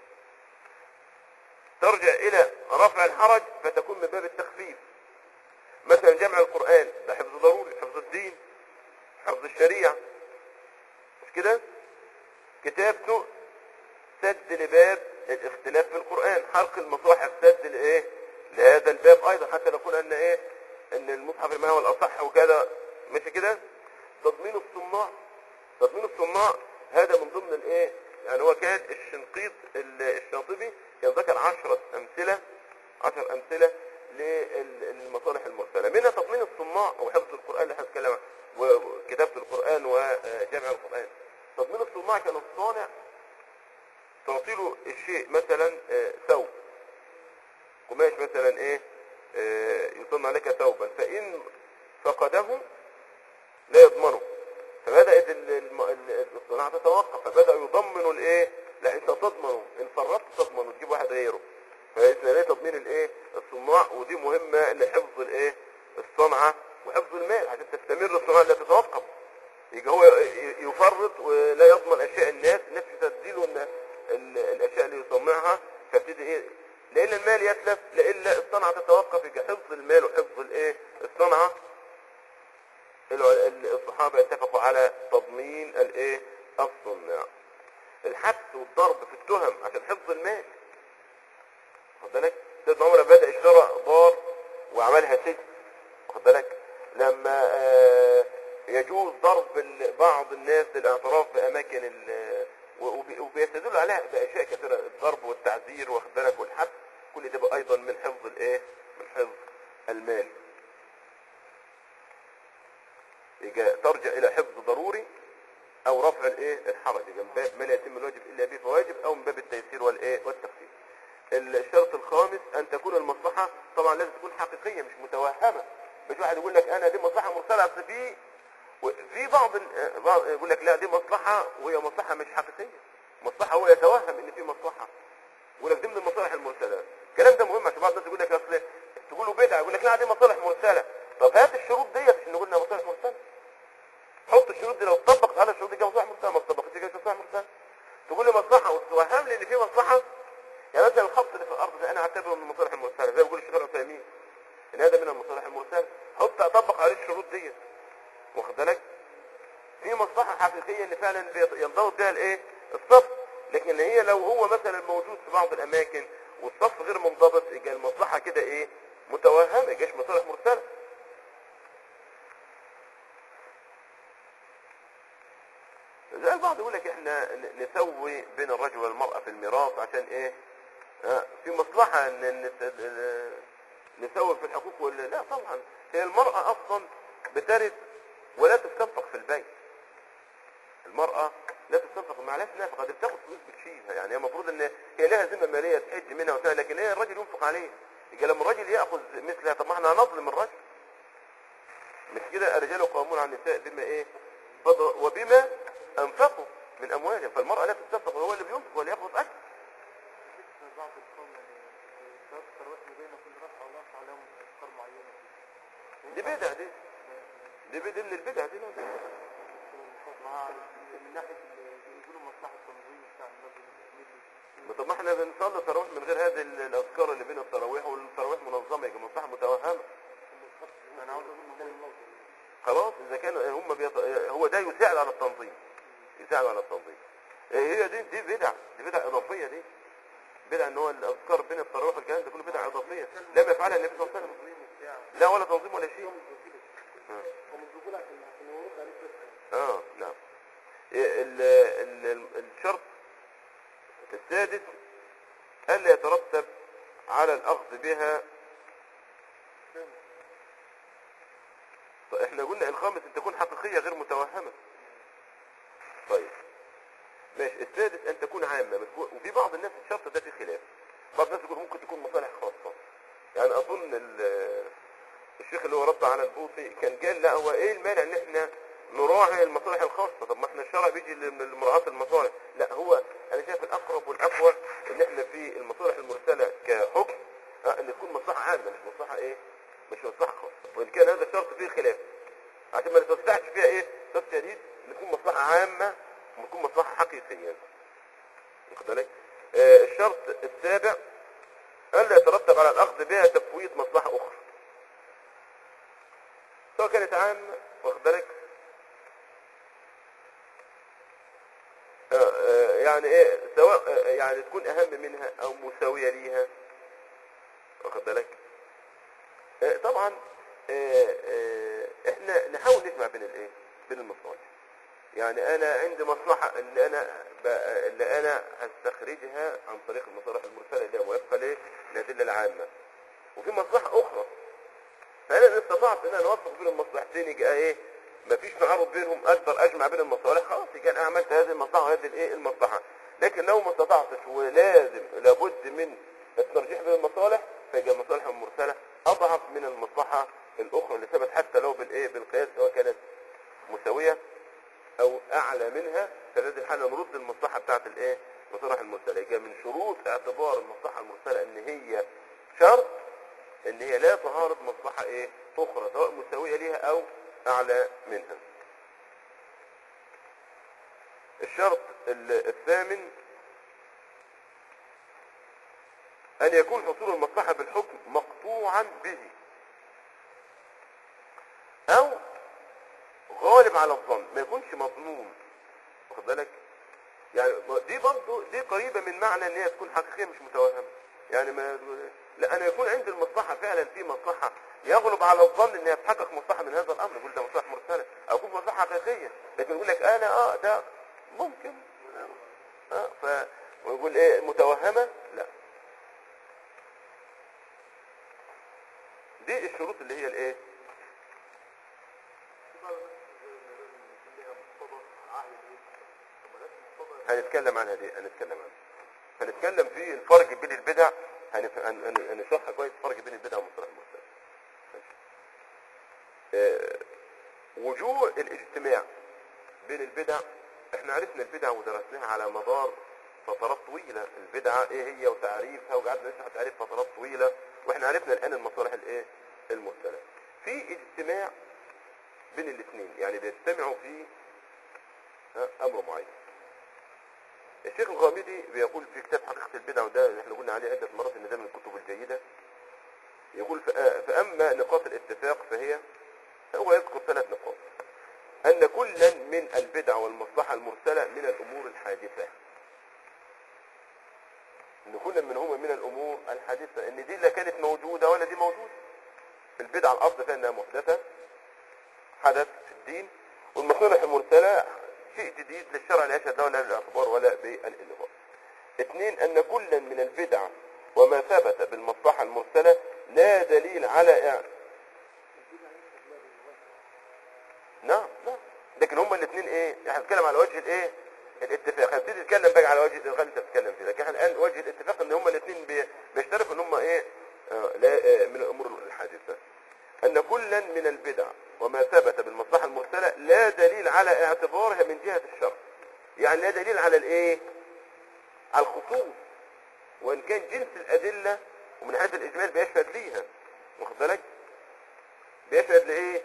ترجع الى رفع الحرج فتكون من باب التخفيف مثلا جمع القرآن ده حفظ ضروري حفظ الدين حفظ الشريعة مش كده كتابته سد لباب الاختلاف في القرآن حلق المصاحف سد لايه لهذا الباب ايضا حتى نقول ان ايه ان المصحف ما هو الاصح وكذا مش كده تضمين الصناع تضمين الصناع هذا من ضمن الايه يعني هو كان الشنقيط ال- الشاطبي كان ذكر عشرة امثلة عشر امثلة لل- للمصالح المرسلة منها تضمين الصناع وحفظ القرآن اللي احنا بنتكلم عنه وكتابة القرآن وجمع القرآن تضمين الصناع كان الصانع تعطيله الشيء مثلا آه، ثوب قماش مثلا ايه آه، يصنع لك ثوبا فإن فقده لا يضمنه فبدأت ال- الم- ال- الصناعة تتوقف فبدأ يضمنوا الايه لا انت تضمنه ان فرطت تضمنه تجيب واحد غيره فاسمها ليه تضمين الايه الصناع ودي مهمة لحفظ الايه الصنعة وحفظ المال عشان تستمر الصناعة لا تتوقف يبقى هو ي- يفرط ولا يضمن اشياء الناس الناس تديله ان ال- الاشياء اللي يصنعها فابتدي ايه لان المال يتلف لإلا الصنعة تتوقف يبقى حفظ المال وحفظ الايه الصنعة الع- ال- الصحابة اتفقوا على تضمين الايه الصناع الحبس والضرب في التهم عشان حفظ المال خد بالك سيدنا عمر بدأ اشترى دار وعملها سجن خد بالك لما آه، يجوز ضرب ال- بعض الناس للاعتراف باماكن ال- و- الواقع لا باشياء كثيره الضرب والتعذير واخد بالك والحبس كل ده بقى ايضا من حفظ الايه من حفظ المال يجي ترجع الى حفظ ضروري او رفع الايه الحرج يجي من باب ما لا يتم الواجب الا به فواجب او من باب التيسير والايه والتخفيف الشرط الخامس ان تكون المصلحه طبعا لازم تكون حقيقيه مش متوهمه مش واحد يقول لك انا دي مصلحه مرسله اصل في في بعض ال- بعض يقول لك لا دي مصلحه وهي مصلحه مش حقيقيه مصلحه هو يتوهم ان في مصلحه يقول لك دي من المصالح المرسله الكلام ده مهم عشان بعض الناس يقول لك اصل تقول له بدعه يقول لك لا دي مصالح مرسله طب هات الشروط ديت عشان نقول انها مصالح مرسله حط الشروط دي لو اتطبقت على الشروط دي كده مصلحه مرسله ما اتطبقتش كده مصلحه مرسله تقول لي مصلحه وتوهم لي ان في مصلحه يعني مثلا الخط اللي في الارض ده انا اعتبره من المصالح المرسله زي ما بيقول الشيخ العثيمين ان هذا من المصالح المرسله حط اطبق عليه الشروط ديت واخد بالك في مصلحه حقيقيه ان فعلا بيض- ينضبط بها الايه الصف لكن هي لو هو مثلا موجود في بعض الاماكن والصف غير منضبط يبقى المصلحه كده ايه متوهمه يجيش مصالح مرسله زي البعض يقول لك احنا ن- نسوي بين الرجل والمرأة في الميراث عشان ايه ها، في مصلحة ان إن ت- ن- نسوي في الحقوق ولا لا طبعا هي المرأة اصلا بترث ولا تستنفق في البيت المرأة لا تستنفق ما عليهاش نفقة دي بتاخد فلوس بتشيلها يعني هي المفروض ان هي لها ذمة مالية تحج منها وكذا لكن هي الراجل ينفق عليها يبقى لما الراجل ياخذ مثلها طب ما احنا هنظلم الراجل مش كده الرجال قوامون على النساء بما ايه فضل وبما انفقوا من اموالهم فالمرأة لا تستنفق وهو اللي بينفق هو اللي ياخذ اكل بعض القوم ثلاث ثروات بين كل رفع الله عليهم افكار معينه دي بدع دي دي بدع من البدع دي لا دي. مع من ناحيه ال- بيقولوا مصلحه التنظيم بتاع النبي المسلمين. طب ما احنا بنصلي التراويح من غير هذه ال- الاذكار اللي بين التراويح والتراويح منظمه يبقى مصلحه متوهمه انا عاوز اقول ان ده الموضوع خلاص اذا كان هم بيط... هو ده يساعد على التنظيم يساعد على التنظيم هي دي دي بدع دي بدع اضافيه دي بدع ان هو الاذكار بين التراويح والكلام ده كله بدع اضافيه لم يفعلها النبي صلى الله عليه وسلم لا ولا تنظيم ولا شيء هم بيقولوا عشان عشان يورد عليك بس اه نعم ال... ال... الشرط السادس الا يترتب على الاخذ بها طيب احنا قلنا الخامس ان تكون حقيقية غير متوهمة طيب ماشي السادس ان تكون عامة بس هو- وفي بعض الناس الشرط ده في خلاف بعض الناس يقول ممكن تكون مصالح خاصة يعني اظن ال- الشيخ اللي هو رد على البوطي كان قال لا هو ايه المانع ان احنا نراعي المصالح الخاصة طب ما احنا الشرع بيجي لمراعاة المصالح لا هو انا شايف الاقرب والاقوى ان احنا في المصالح المرسلة كحكم ها، ان تكون مصلحة عامة مش مصلحة ايه مش مصلحة خاصة وان كان هذا الشرط فيه خلاف عشان ما نتوسعش فيها ايه شرط شديد ان تكون مصلحة عامة وتكون مصلحة حقيقية واخد بالك آه الشرط السابع الا يترتب على الاخذ بها تفويت مصلحة اخرى سواء كانت عامة واخد بالك آه، آه، يعني ايه سواء آه، يعني تكون اهم منها او مساوية ليها واخد بالك آه، طبعا آه، آه، احنا نحاول نجمع بين الايه بين المصالح يعني انا عندي مصلحة اللي انا ب- اللي انا هستخرجها عن طريق المصالح المرسلة اللي هي موافقة ليه الادلة العامة وفي مصلحة اخرى فانا ان استطعت ان انا اوفق بين المصلحتين يبقى ايه مفيش تعارض بينهم اقدر اجمع بين المصالح خلاص يبقى انا عملت هذه المصلحه وهذه الايه المصلحه لكن لو ما استطعتش ولازم لابد من الترجيح بين المصالح فيبقى المصالح المرسله اضعف من المصلحه الاخرى اللي ثبت حتى لو بالايه بالقياس سواء كانت مساويه او اعلى منها في هذه الحاله نرد المصلحه بتاعت الايه المصالح المرسله يبقى من شروط اعتبار المصلحه المرسله ان هي شرط ان هي لا تعارض مصلحة ايه اخرى سواء مساوية ليها او اعلى منها الشرط ال- الثامن ان يكون حصول المصلحة بالحكم مقطوعا به او غالب على الظن ما يكونش مظنون واخد بالك يعني دي برضه دي قريبة من معنى ان هي تكون حقيقية مش متوهمة يعني ما لا انا يكون عندي المصلحة فعلا في مصلحة يغلب على الظن ان هي تحقق مصلحة من هذا الامر يقول ده مصلحة مرسلة او يكون مصلحة حقيقية لكن يقول لك انا اه ده ممكن اه ف تكون ايه متوهمة لا دي الشروط اللي هي الايه هنتكلم عنها دي هنتكلم عنها هنتكلم في الفرق بين البدع هنف- هن- هن- هنشرحها كويس الفرق بين البدع والمصطلح المرسل آه، وجوه الاجتماع بين البدع احنا عرفنا البدع ودرسناها على مدار فترات طويلة البدعة ايه هي وتعريفها وقعدنا نشرح تعريف فترات طويلة واحنا عرفنا الان المصالح الايه المرسلة في اجتماع بين الاثنين يعني بيجتمعوا في ها، امر معين الشيخ الغامدي بيقول في كتاب حقيقة البدع وده اللي احنا قلنا عليه عدة مرات ان ده من الكتب الجيدة يقول فأ- فأما نقاط الاتفاق فهي هو يذكر ثلاث نقاط أن كلا من البدع والمصلحة المرسلة من الأمور الحادثة أن كلا منهما من الأمور الحادثة أن دي لا كانت موجودة ولا دي موجودة البدع الأصل فيها أنها محدثة حدث في الدين والمصالح المرسلة شيء جديد للشرع لا يشهد له لا بالاعتبار ولا بالانضباط اثنين أن كلا من البدع وما ثبت بالمصلحة المرسلة لا دليل على إع... نعم نعم لكن هما الاثنين ايه احنا بنتكلم على وجه الايه الاتفاق هنبتدي نتكلم بقى على وجه الالغام انت بتتكلم فيه لكن احنا الان وجه الاتفاق ان هما الاثنين بي- بيشتركوا ان هما ايه آه لا آه من الامور الحادثه ان كلا من البدع وما ثبت بالمصلحه المرسله لا دليل على اعتبارها من جهه الشرع يعني لا دليل على الايه على الخصوص وان كان جنس الادله ومن حيث الاجمال بيشهد ليها واخد بالك بيشهد لايه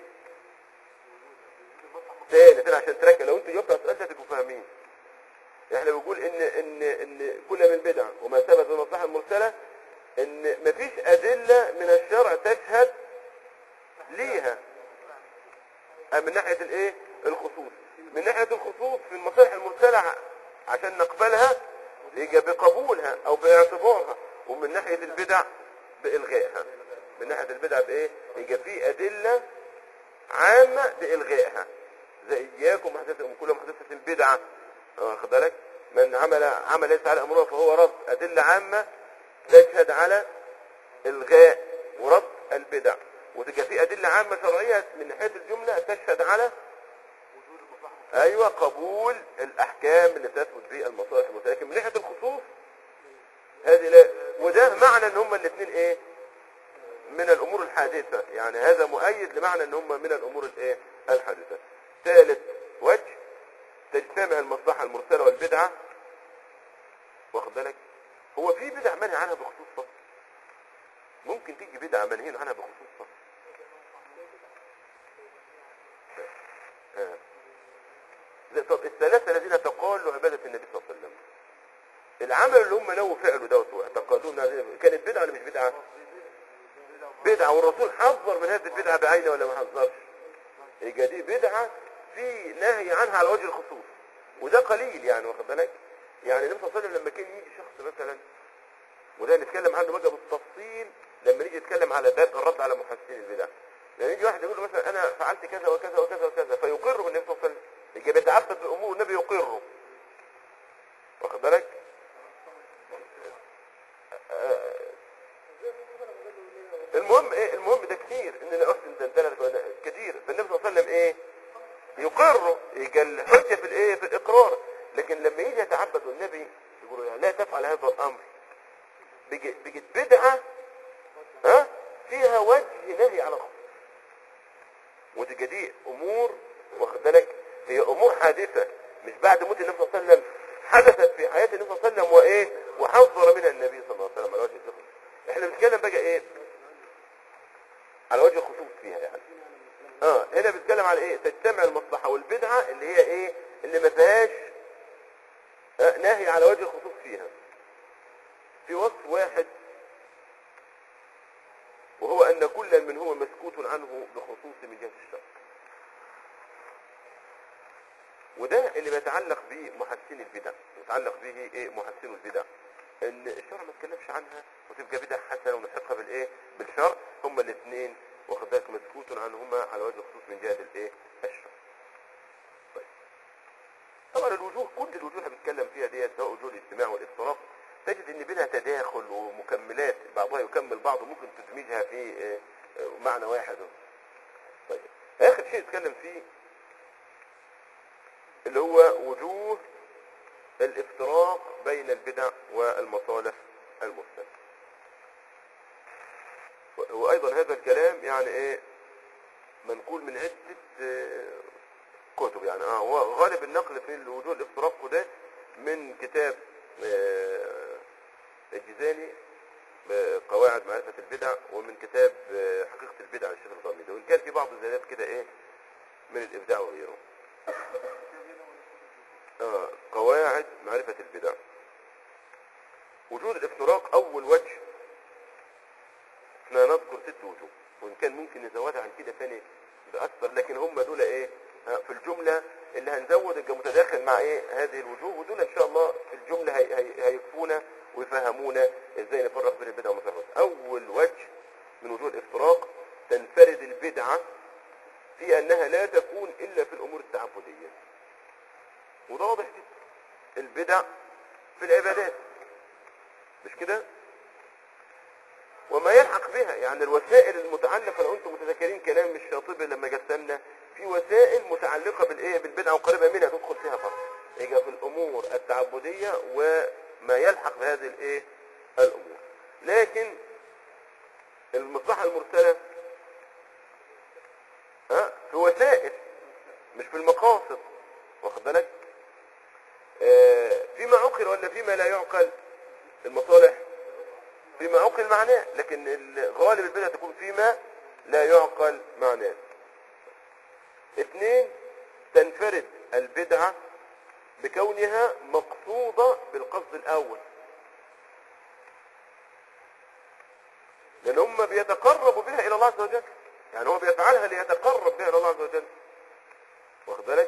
تاني تاني عشان تركز لو انتوا جاوبتوا على السؤال ده هتبقوا فاهمين احنا بنقول ان ان ان كل من البدع وما ثبت بالمصلحه المرسله ان مفيش ادله من الشرع تشهد ليها اه من ناحيه الايه الخصوص من ناحيه الخصوص في المصالح المرسله ع- عشان نقبلها يجي بقبولها او باعتبارها ومن ناحيه البدع بالغائها من ناحيه البدع بايه يجي في ادله عامة بإلغائها زي إياكم محدثة كل محدثة بدعة اه، واخد بالك من عمل عمل ليس على أمرنا فهو رد أدلة عامة تشهد على إلغاء ورد البدع وتبقى في أدلة عامة شرعية من ناحية الجملة تشهد على أيوة قبول الأحكام اللي تثبت في المصالح المرسلة لكن من ناحية الخصوص هذه لا وده معنى ان هما الاثنين ايه من الامور الحادثة يعني هذا مؤيد لمعنى ان هم من الامور الايه الحادثة ثالث وجه تجتمع المصلحة المرسلة والبدعة واخد بالك هو في بدع منهي عنها بخصوص فصل ممكن تيجي بدعة منهي عنها بخصوص فصل آه. لا، طب الثلاثة الذين تقالوا عبادة النبي صلى الله عليه وسلم العمل اللي هم نووا فعله دوت واعتقادوه إنها كانت بدعة ولا مش بدعة؟ بدعة والرسول حذر من هذه البدعة بعينه ولا ما حذرش يبقى دي بدعة في نهي عنها على وجه الخصوص وده قليل يعني واخد بالك يعني النبي صلى الله عليه وسلم لما كان يجي شخص مثلا وده نتكلم عنه بقى بالتفصيل لما نيجي نتكلم على باب الرد على محسنين البدع لما يجي واحد يقول له مثلا انا فعلت كذا وكذا وكذا وكذا فيقره النبي صلى الله عليه وسلم يبقى بيتعبد بامور والنبي يقره واخد بالك المهم ايه المهم ده كتير ان الاحسن دندنه كتير فالنبي صلى الله عليه وسلم ايه يقره يبقى الحجه في الايه في الاقرار لكن لما يجي يتعبد النبي يقولوا يعني لا تفعل هذا الامر بيجي بيجي بدعه ها فيها وجه نهي على الخطأ وتبقى دي امور واخد بالك هي امور حادثه مش بعد موت النبي صلى الله عليه وسلم حدثت في حياه النبي صلى الله عليه وسلم وايه وحذر منها النبي صلى الله عليه وسلم على وجه الخصوص احنا بنتكلم بقى ايه على وجه الخصوص فيها يعني اه هنا بنتكلم على ايه تجتمع المصلحه والبدعه اللي هي ايه اللي ما فيهاش آه نهي على وجه الخصوص فيها في وصف واحد وهو ان كل منهما مسكوت عنه بخصوص من جهه الشرع وده اللي بيتعلق بمحسن البدع يتعلق به ايه محسن البدع ان الشرع ما اتكلمش عنها وتبقى بدع حسنه ونلحقها بالايه بالشرع هما الاثنين واخد بالك مسكوت عنهما على وجه الخصوص من جهه الايه الشرع طيب طبعا الوجوه كل الوجوه اللي بنتكلم فيها ديت سواء وجوه الاجتماع والافتراق البعض ممكن تدمجها في آه، آه، معنى واحد طيب اخر شيء اتكلم فيه اللي هو وجوه الافتراق بين البدع والمصالح المرسله و- وايضا هذا الكلام يعني ايه منقول من عده آه، كتب يعني اه هو غالب النقل في وجوه الافتراق ده من كتاب آه، الجزاني قواعد معرفة البدع ومن كتاب آه، حقيقة البدع للشيخ الغامدي وإن كان في بعض الزيادات كده إيه من الإبداع وغيره آه قواعد معرفة البدع وجود الافتراق أول وجه احنا نذكر ست وجوه وإن كان ممكن نزودها عن كده ثاني بأكثر لكن هم دول إيه آه، في الجملة اللي هنزود يبقى متداخل مع إيه هذه الوجوه ودول إن شاء الله في الجملة هي- هي- هيكفونا ويفهمونا إزاي نفرق بين البدع والمصالح أول وجه من وجوه الافتراق تنفرد البدعة في أنها لا تكون إلا في الأمور التعبدية وده واضح جدا البدع في العبادات مش كده وما يلحق بها يعني الوسائل المتعلقة لو انتم متذكرين كلام الشاطبي لما قسمنا في وسائل متعلقة بالايه بالبدعة وقريبة منها تدخل فيها فرق يبقى في الامور التعبدية وما يلحق بهذه الايه الامور لكن المصلحة المرسلة ها في وسائل مش في المقاصد واخد بالك آه، فيما عقل ولا فيما لا يعقل المصالح فيما عقل معناه لكن ال- غالب البدع تكون فيما لا يعقل معناه اثنين تنفرد البدعة بكونها مقصودة بالقصد الأول لأن هم بيتقربوا بها إلى الله عز وجل يعني هو بيفعلها ليتقرب بها إلى الله عز وجل واخد بالك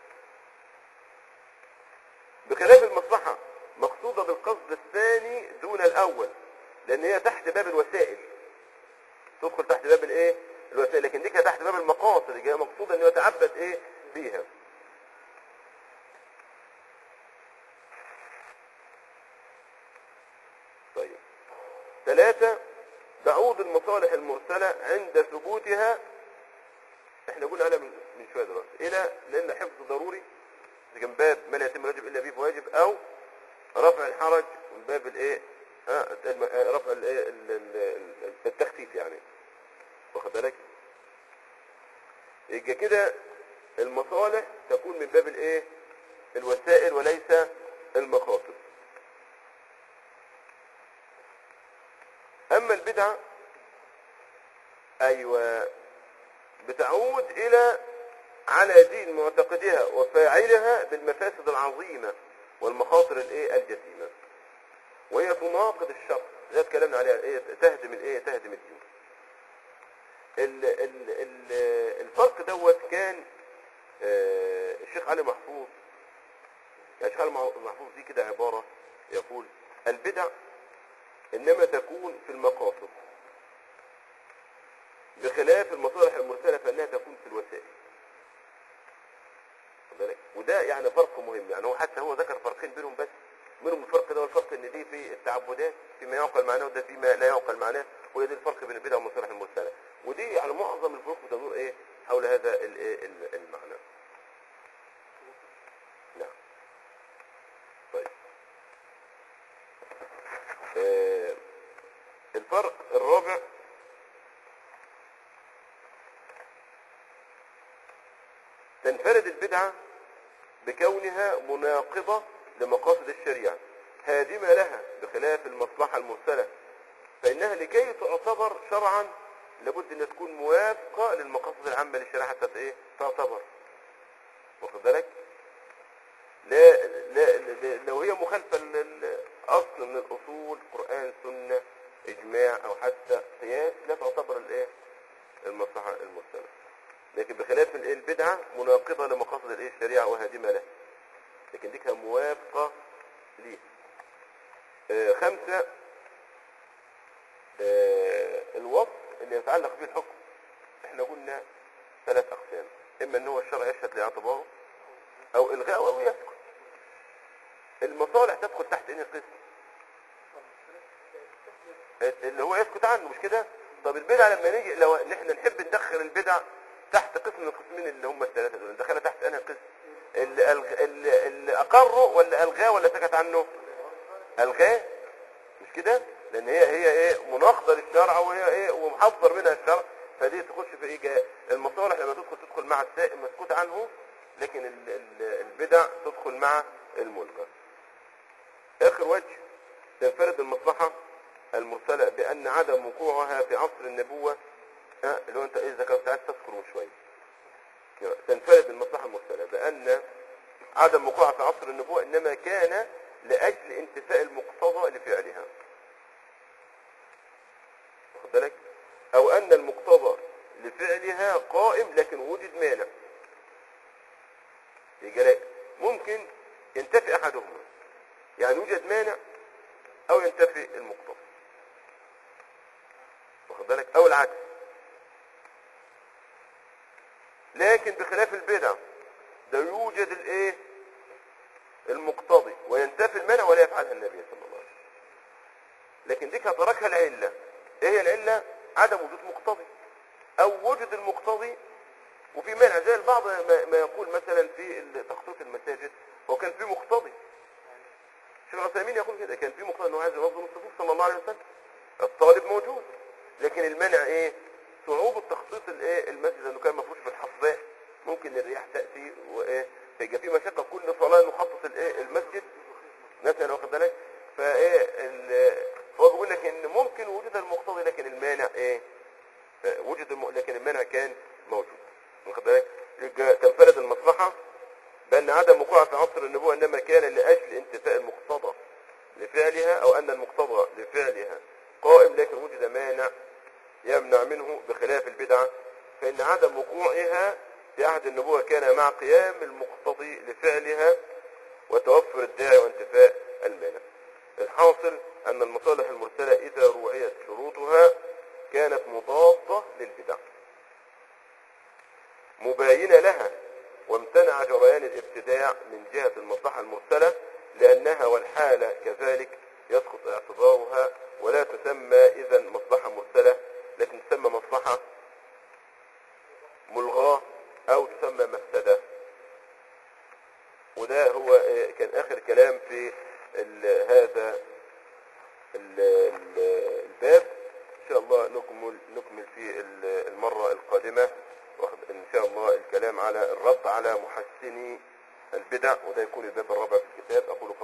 بخلاف المصلحة مقصودة بالقصد الثاني دون الأول لأن هي تحت باب الوسائل تدخل تحت باب الايه الوسائل لكن دي كانت تحت باب المقاصد اللي هي مقصودة انه يتعبد ايه بيها طيب ثلاثة تعود المصالح المرسلة عند ثبوتها احنا قلنا عليها من من شوية دلوقتي الى لان حفظ ضروري إذا كان باب ما لا يتم الواجب الا به فواجب او رفع الحرج من باب الايه ها الم- آه، رفع الايه ال- ال- ال- التخفيف يعني واخد بالك يبقى كده المصالح تكون من باب الايه الوسائل وليس المقاصد اما البدعه ايوه بتعود الى على دين معتقدها وفاعلها بالمفاسد العظيمه والمخاطر الايه الجسيمه وهي تناقض الشرع ده اتكلمنا عليها ايه تهدم الايه تهدم الدين ال ال ال الفرق دوت كان آه، الشيخ علي محفوظ يعني الشيخ علي محفوظ دي كده عبارة يقول البدع انما تكون في المقاصد بخلاف المصالح المرسلة فانها تكون في الوسائل واخد بالك؟ وده يعني فرق مهم يعني هو حتى هو ذكر فرقين بينهم بس منهم الفرق ده والفرق ان دي في التعبدات فيما يعقل معناه وده فيما لا يعقل معناه وهي دي الفرق بين البدع والمصالح المرسله ودي يعني معظم الفروق بتدور ايه حول هذا الايه ال- المعنى نعم طيب آه الفرق الرابع تنفرد البدعه بكونها مناقضة لمقاصد الشريعة هادمة لها بخلاف المصلحة المرسلة فإنها لكي تعتبر شرعا لابد أن تكون موافقة للمقاصد العامة للشريعة حتى إيه تعتبر واخد بالك لا, لا, لا لو هي مخالفة للأصل من الأصول قرآن سنة إجماع أو حتى قياس لا تعتبر الإيه المصلحة المرسلة لكن بخلاف الايه البدعة مناقضة لمقاصد الايه الشريعة وهادمة له لكن دي كان موافقة ليه آه خمسة آه الوصف اللي يتعلق به الحكم احنا قلنا ثلاث اقسام اما ان هو الشرع يشهد لاعتباره او الغاء او يسكت المصالح تدخل تحت ان القسم اللي هو يسكت عنه مش كده طب البدع لما نيجي لو نحن نحب ندخل البدع تحت قسم من القسمين اللي هم الثلاثه دول ندخلها تحت انهي قسم اللي, ألغ... اللي, اللي اقره ولا الغاه ولا سكت عنه الغاه مش كده لان هي هي ايه مناقضه للشرع وهي ايه ومحذر منها الشرع فدي تخش في ايه جا- المصالح لما تدخل تدخل مع السائل مسكوت عنه لكن ال- ال- البدع تدخل مع المنكر اخر وجه تنفرد المصلحه المرسله بان عدم وقوعها في عصر النبوه ها، اللي هو انت ايه ذكرت عايز تذكر من شويه تنفرد المصلحه المرسله بان عدم وقوعها في عصر النبوه انما كان لاجل انتفاء المقتضى لفعلها واخد بالك او ان المقتضى لفعلها قائم لكن وجد مانع يجي لك ممكن ينتفي احدهما يعني يوجد مانع او ينتفي المقتضى واخد بالك او العكس لكن بخلاف البدع ده يوجد الايه المقتضي وينتفي المانع ولا يفعلها النبي صلى الله عليه وسلم لكن دي تركها العله ايه هي العله عدم وجود مقتضي او وجد المقتضي وفي مانع زي البعض ما, ما يقول مثلا في تخطيط المساجد هو كان في مقتضي الشيخ العثيمين يقول كده كان في مقتضي انه عايز ينظم الصفوف صلى الله عليه وسلم الطالب موجود لكن المانع ايه صعوبة تخطيط الايه المسجد انه كان مفروش بالحصباء ممكن الرياح تاتي وايه فيبقى في مشقه كل صلاه نخطط الايه المسجد مثلا واخد بالك فايه ال- هو بيقول لك ان ممكن وجود المقتضي لكن المانع ايه آه، وجد الم... لكن المانع كان موجود واخد بالك يبقى تنفرد المصلحه بان عدم وقوعها في عصر النبوه انما كان لاجل انتفاء المقتضى لفعلها او ان المقتضى لفعلها قائم لكن وجد مانع يمنع منه بخلاف البدعة فإن عدم وقوعها في عهد النبوة كان مع قيام المقتضي لفعلها وتوفر الداعي وانتفاء المانع الحاصل أن المصالح المرسلة إذا روعيت شروطها كانت مضادة للبدع مباينة لها وامتنع جريان الابتداع من جهة المصلحة المرسلة لأنها والحالة كذلك يسقط اعتبارها ولا تسمى إذا مصلحة مرسلة لكن تسمى مصلحة ملغاة أو تسمى مفسدة وده هو آه، كان آخر كلام في ال- هذا ال- ال- الباب إن شاء الله نكمل نكمل في ال- المرة القادمة واخد- إن شاء الله الكلام على الرد على محسني البدع وده يكون الباب الرابع في الكتاب أقول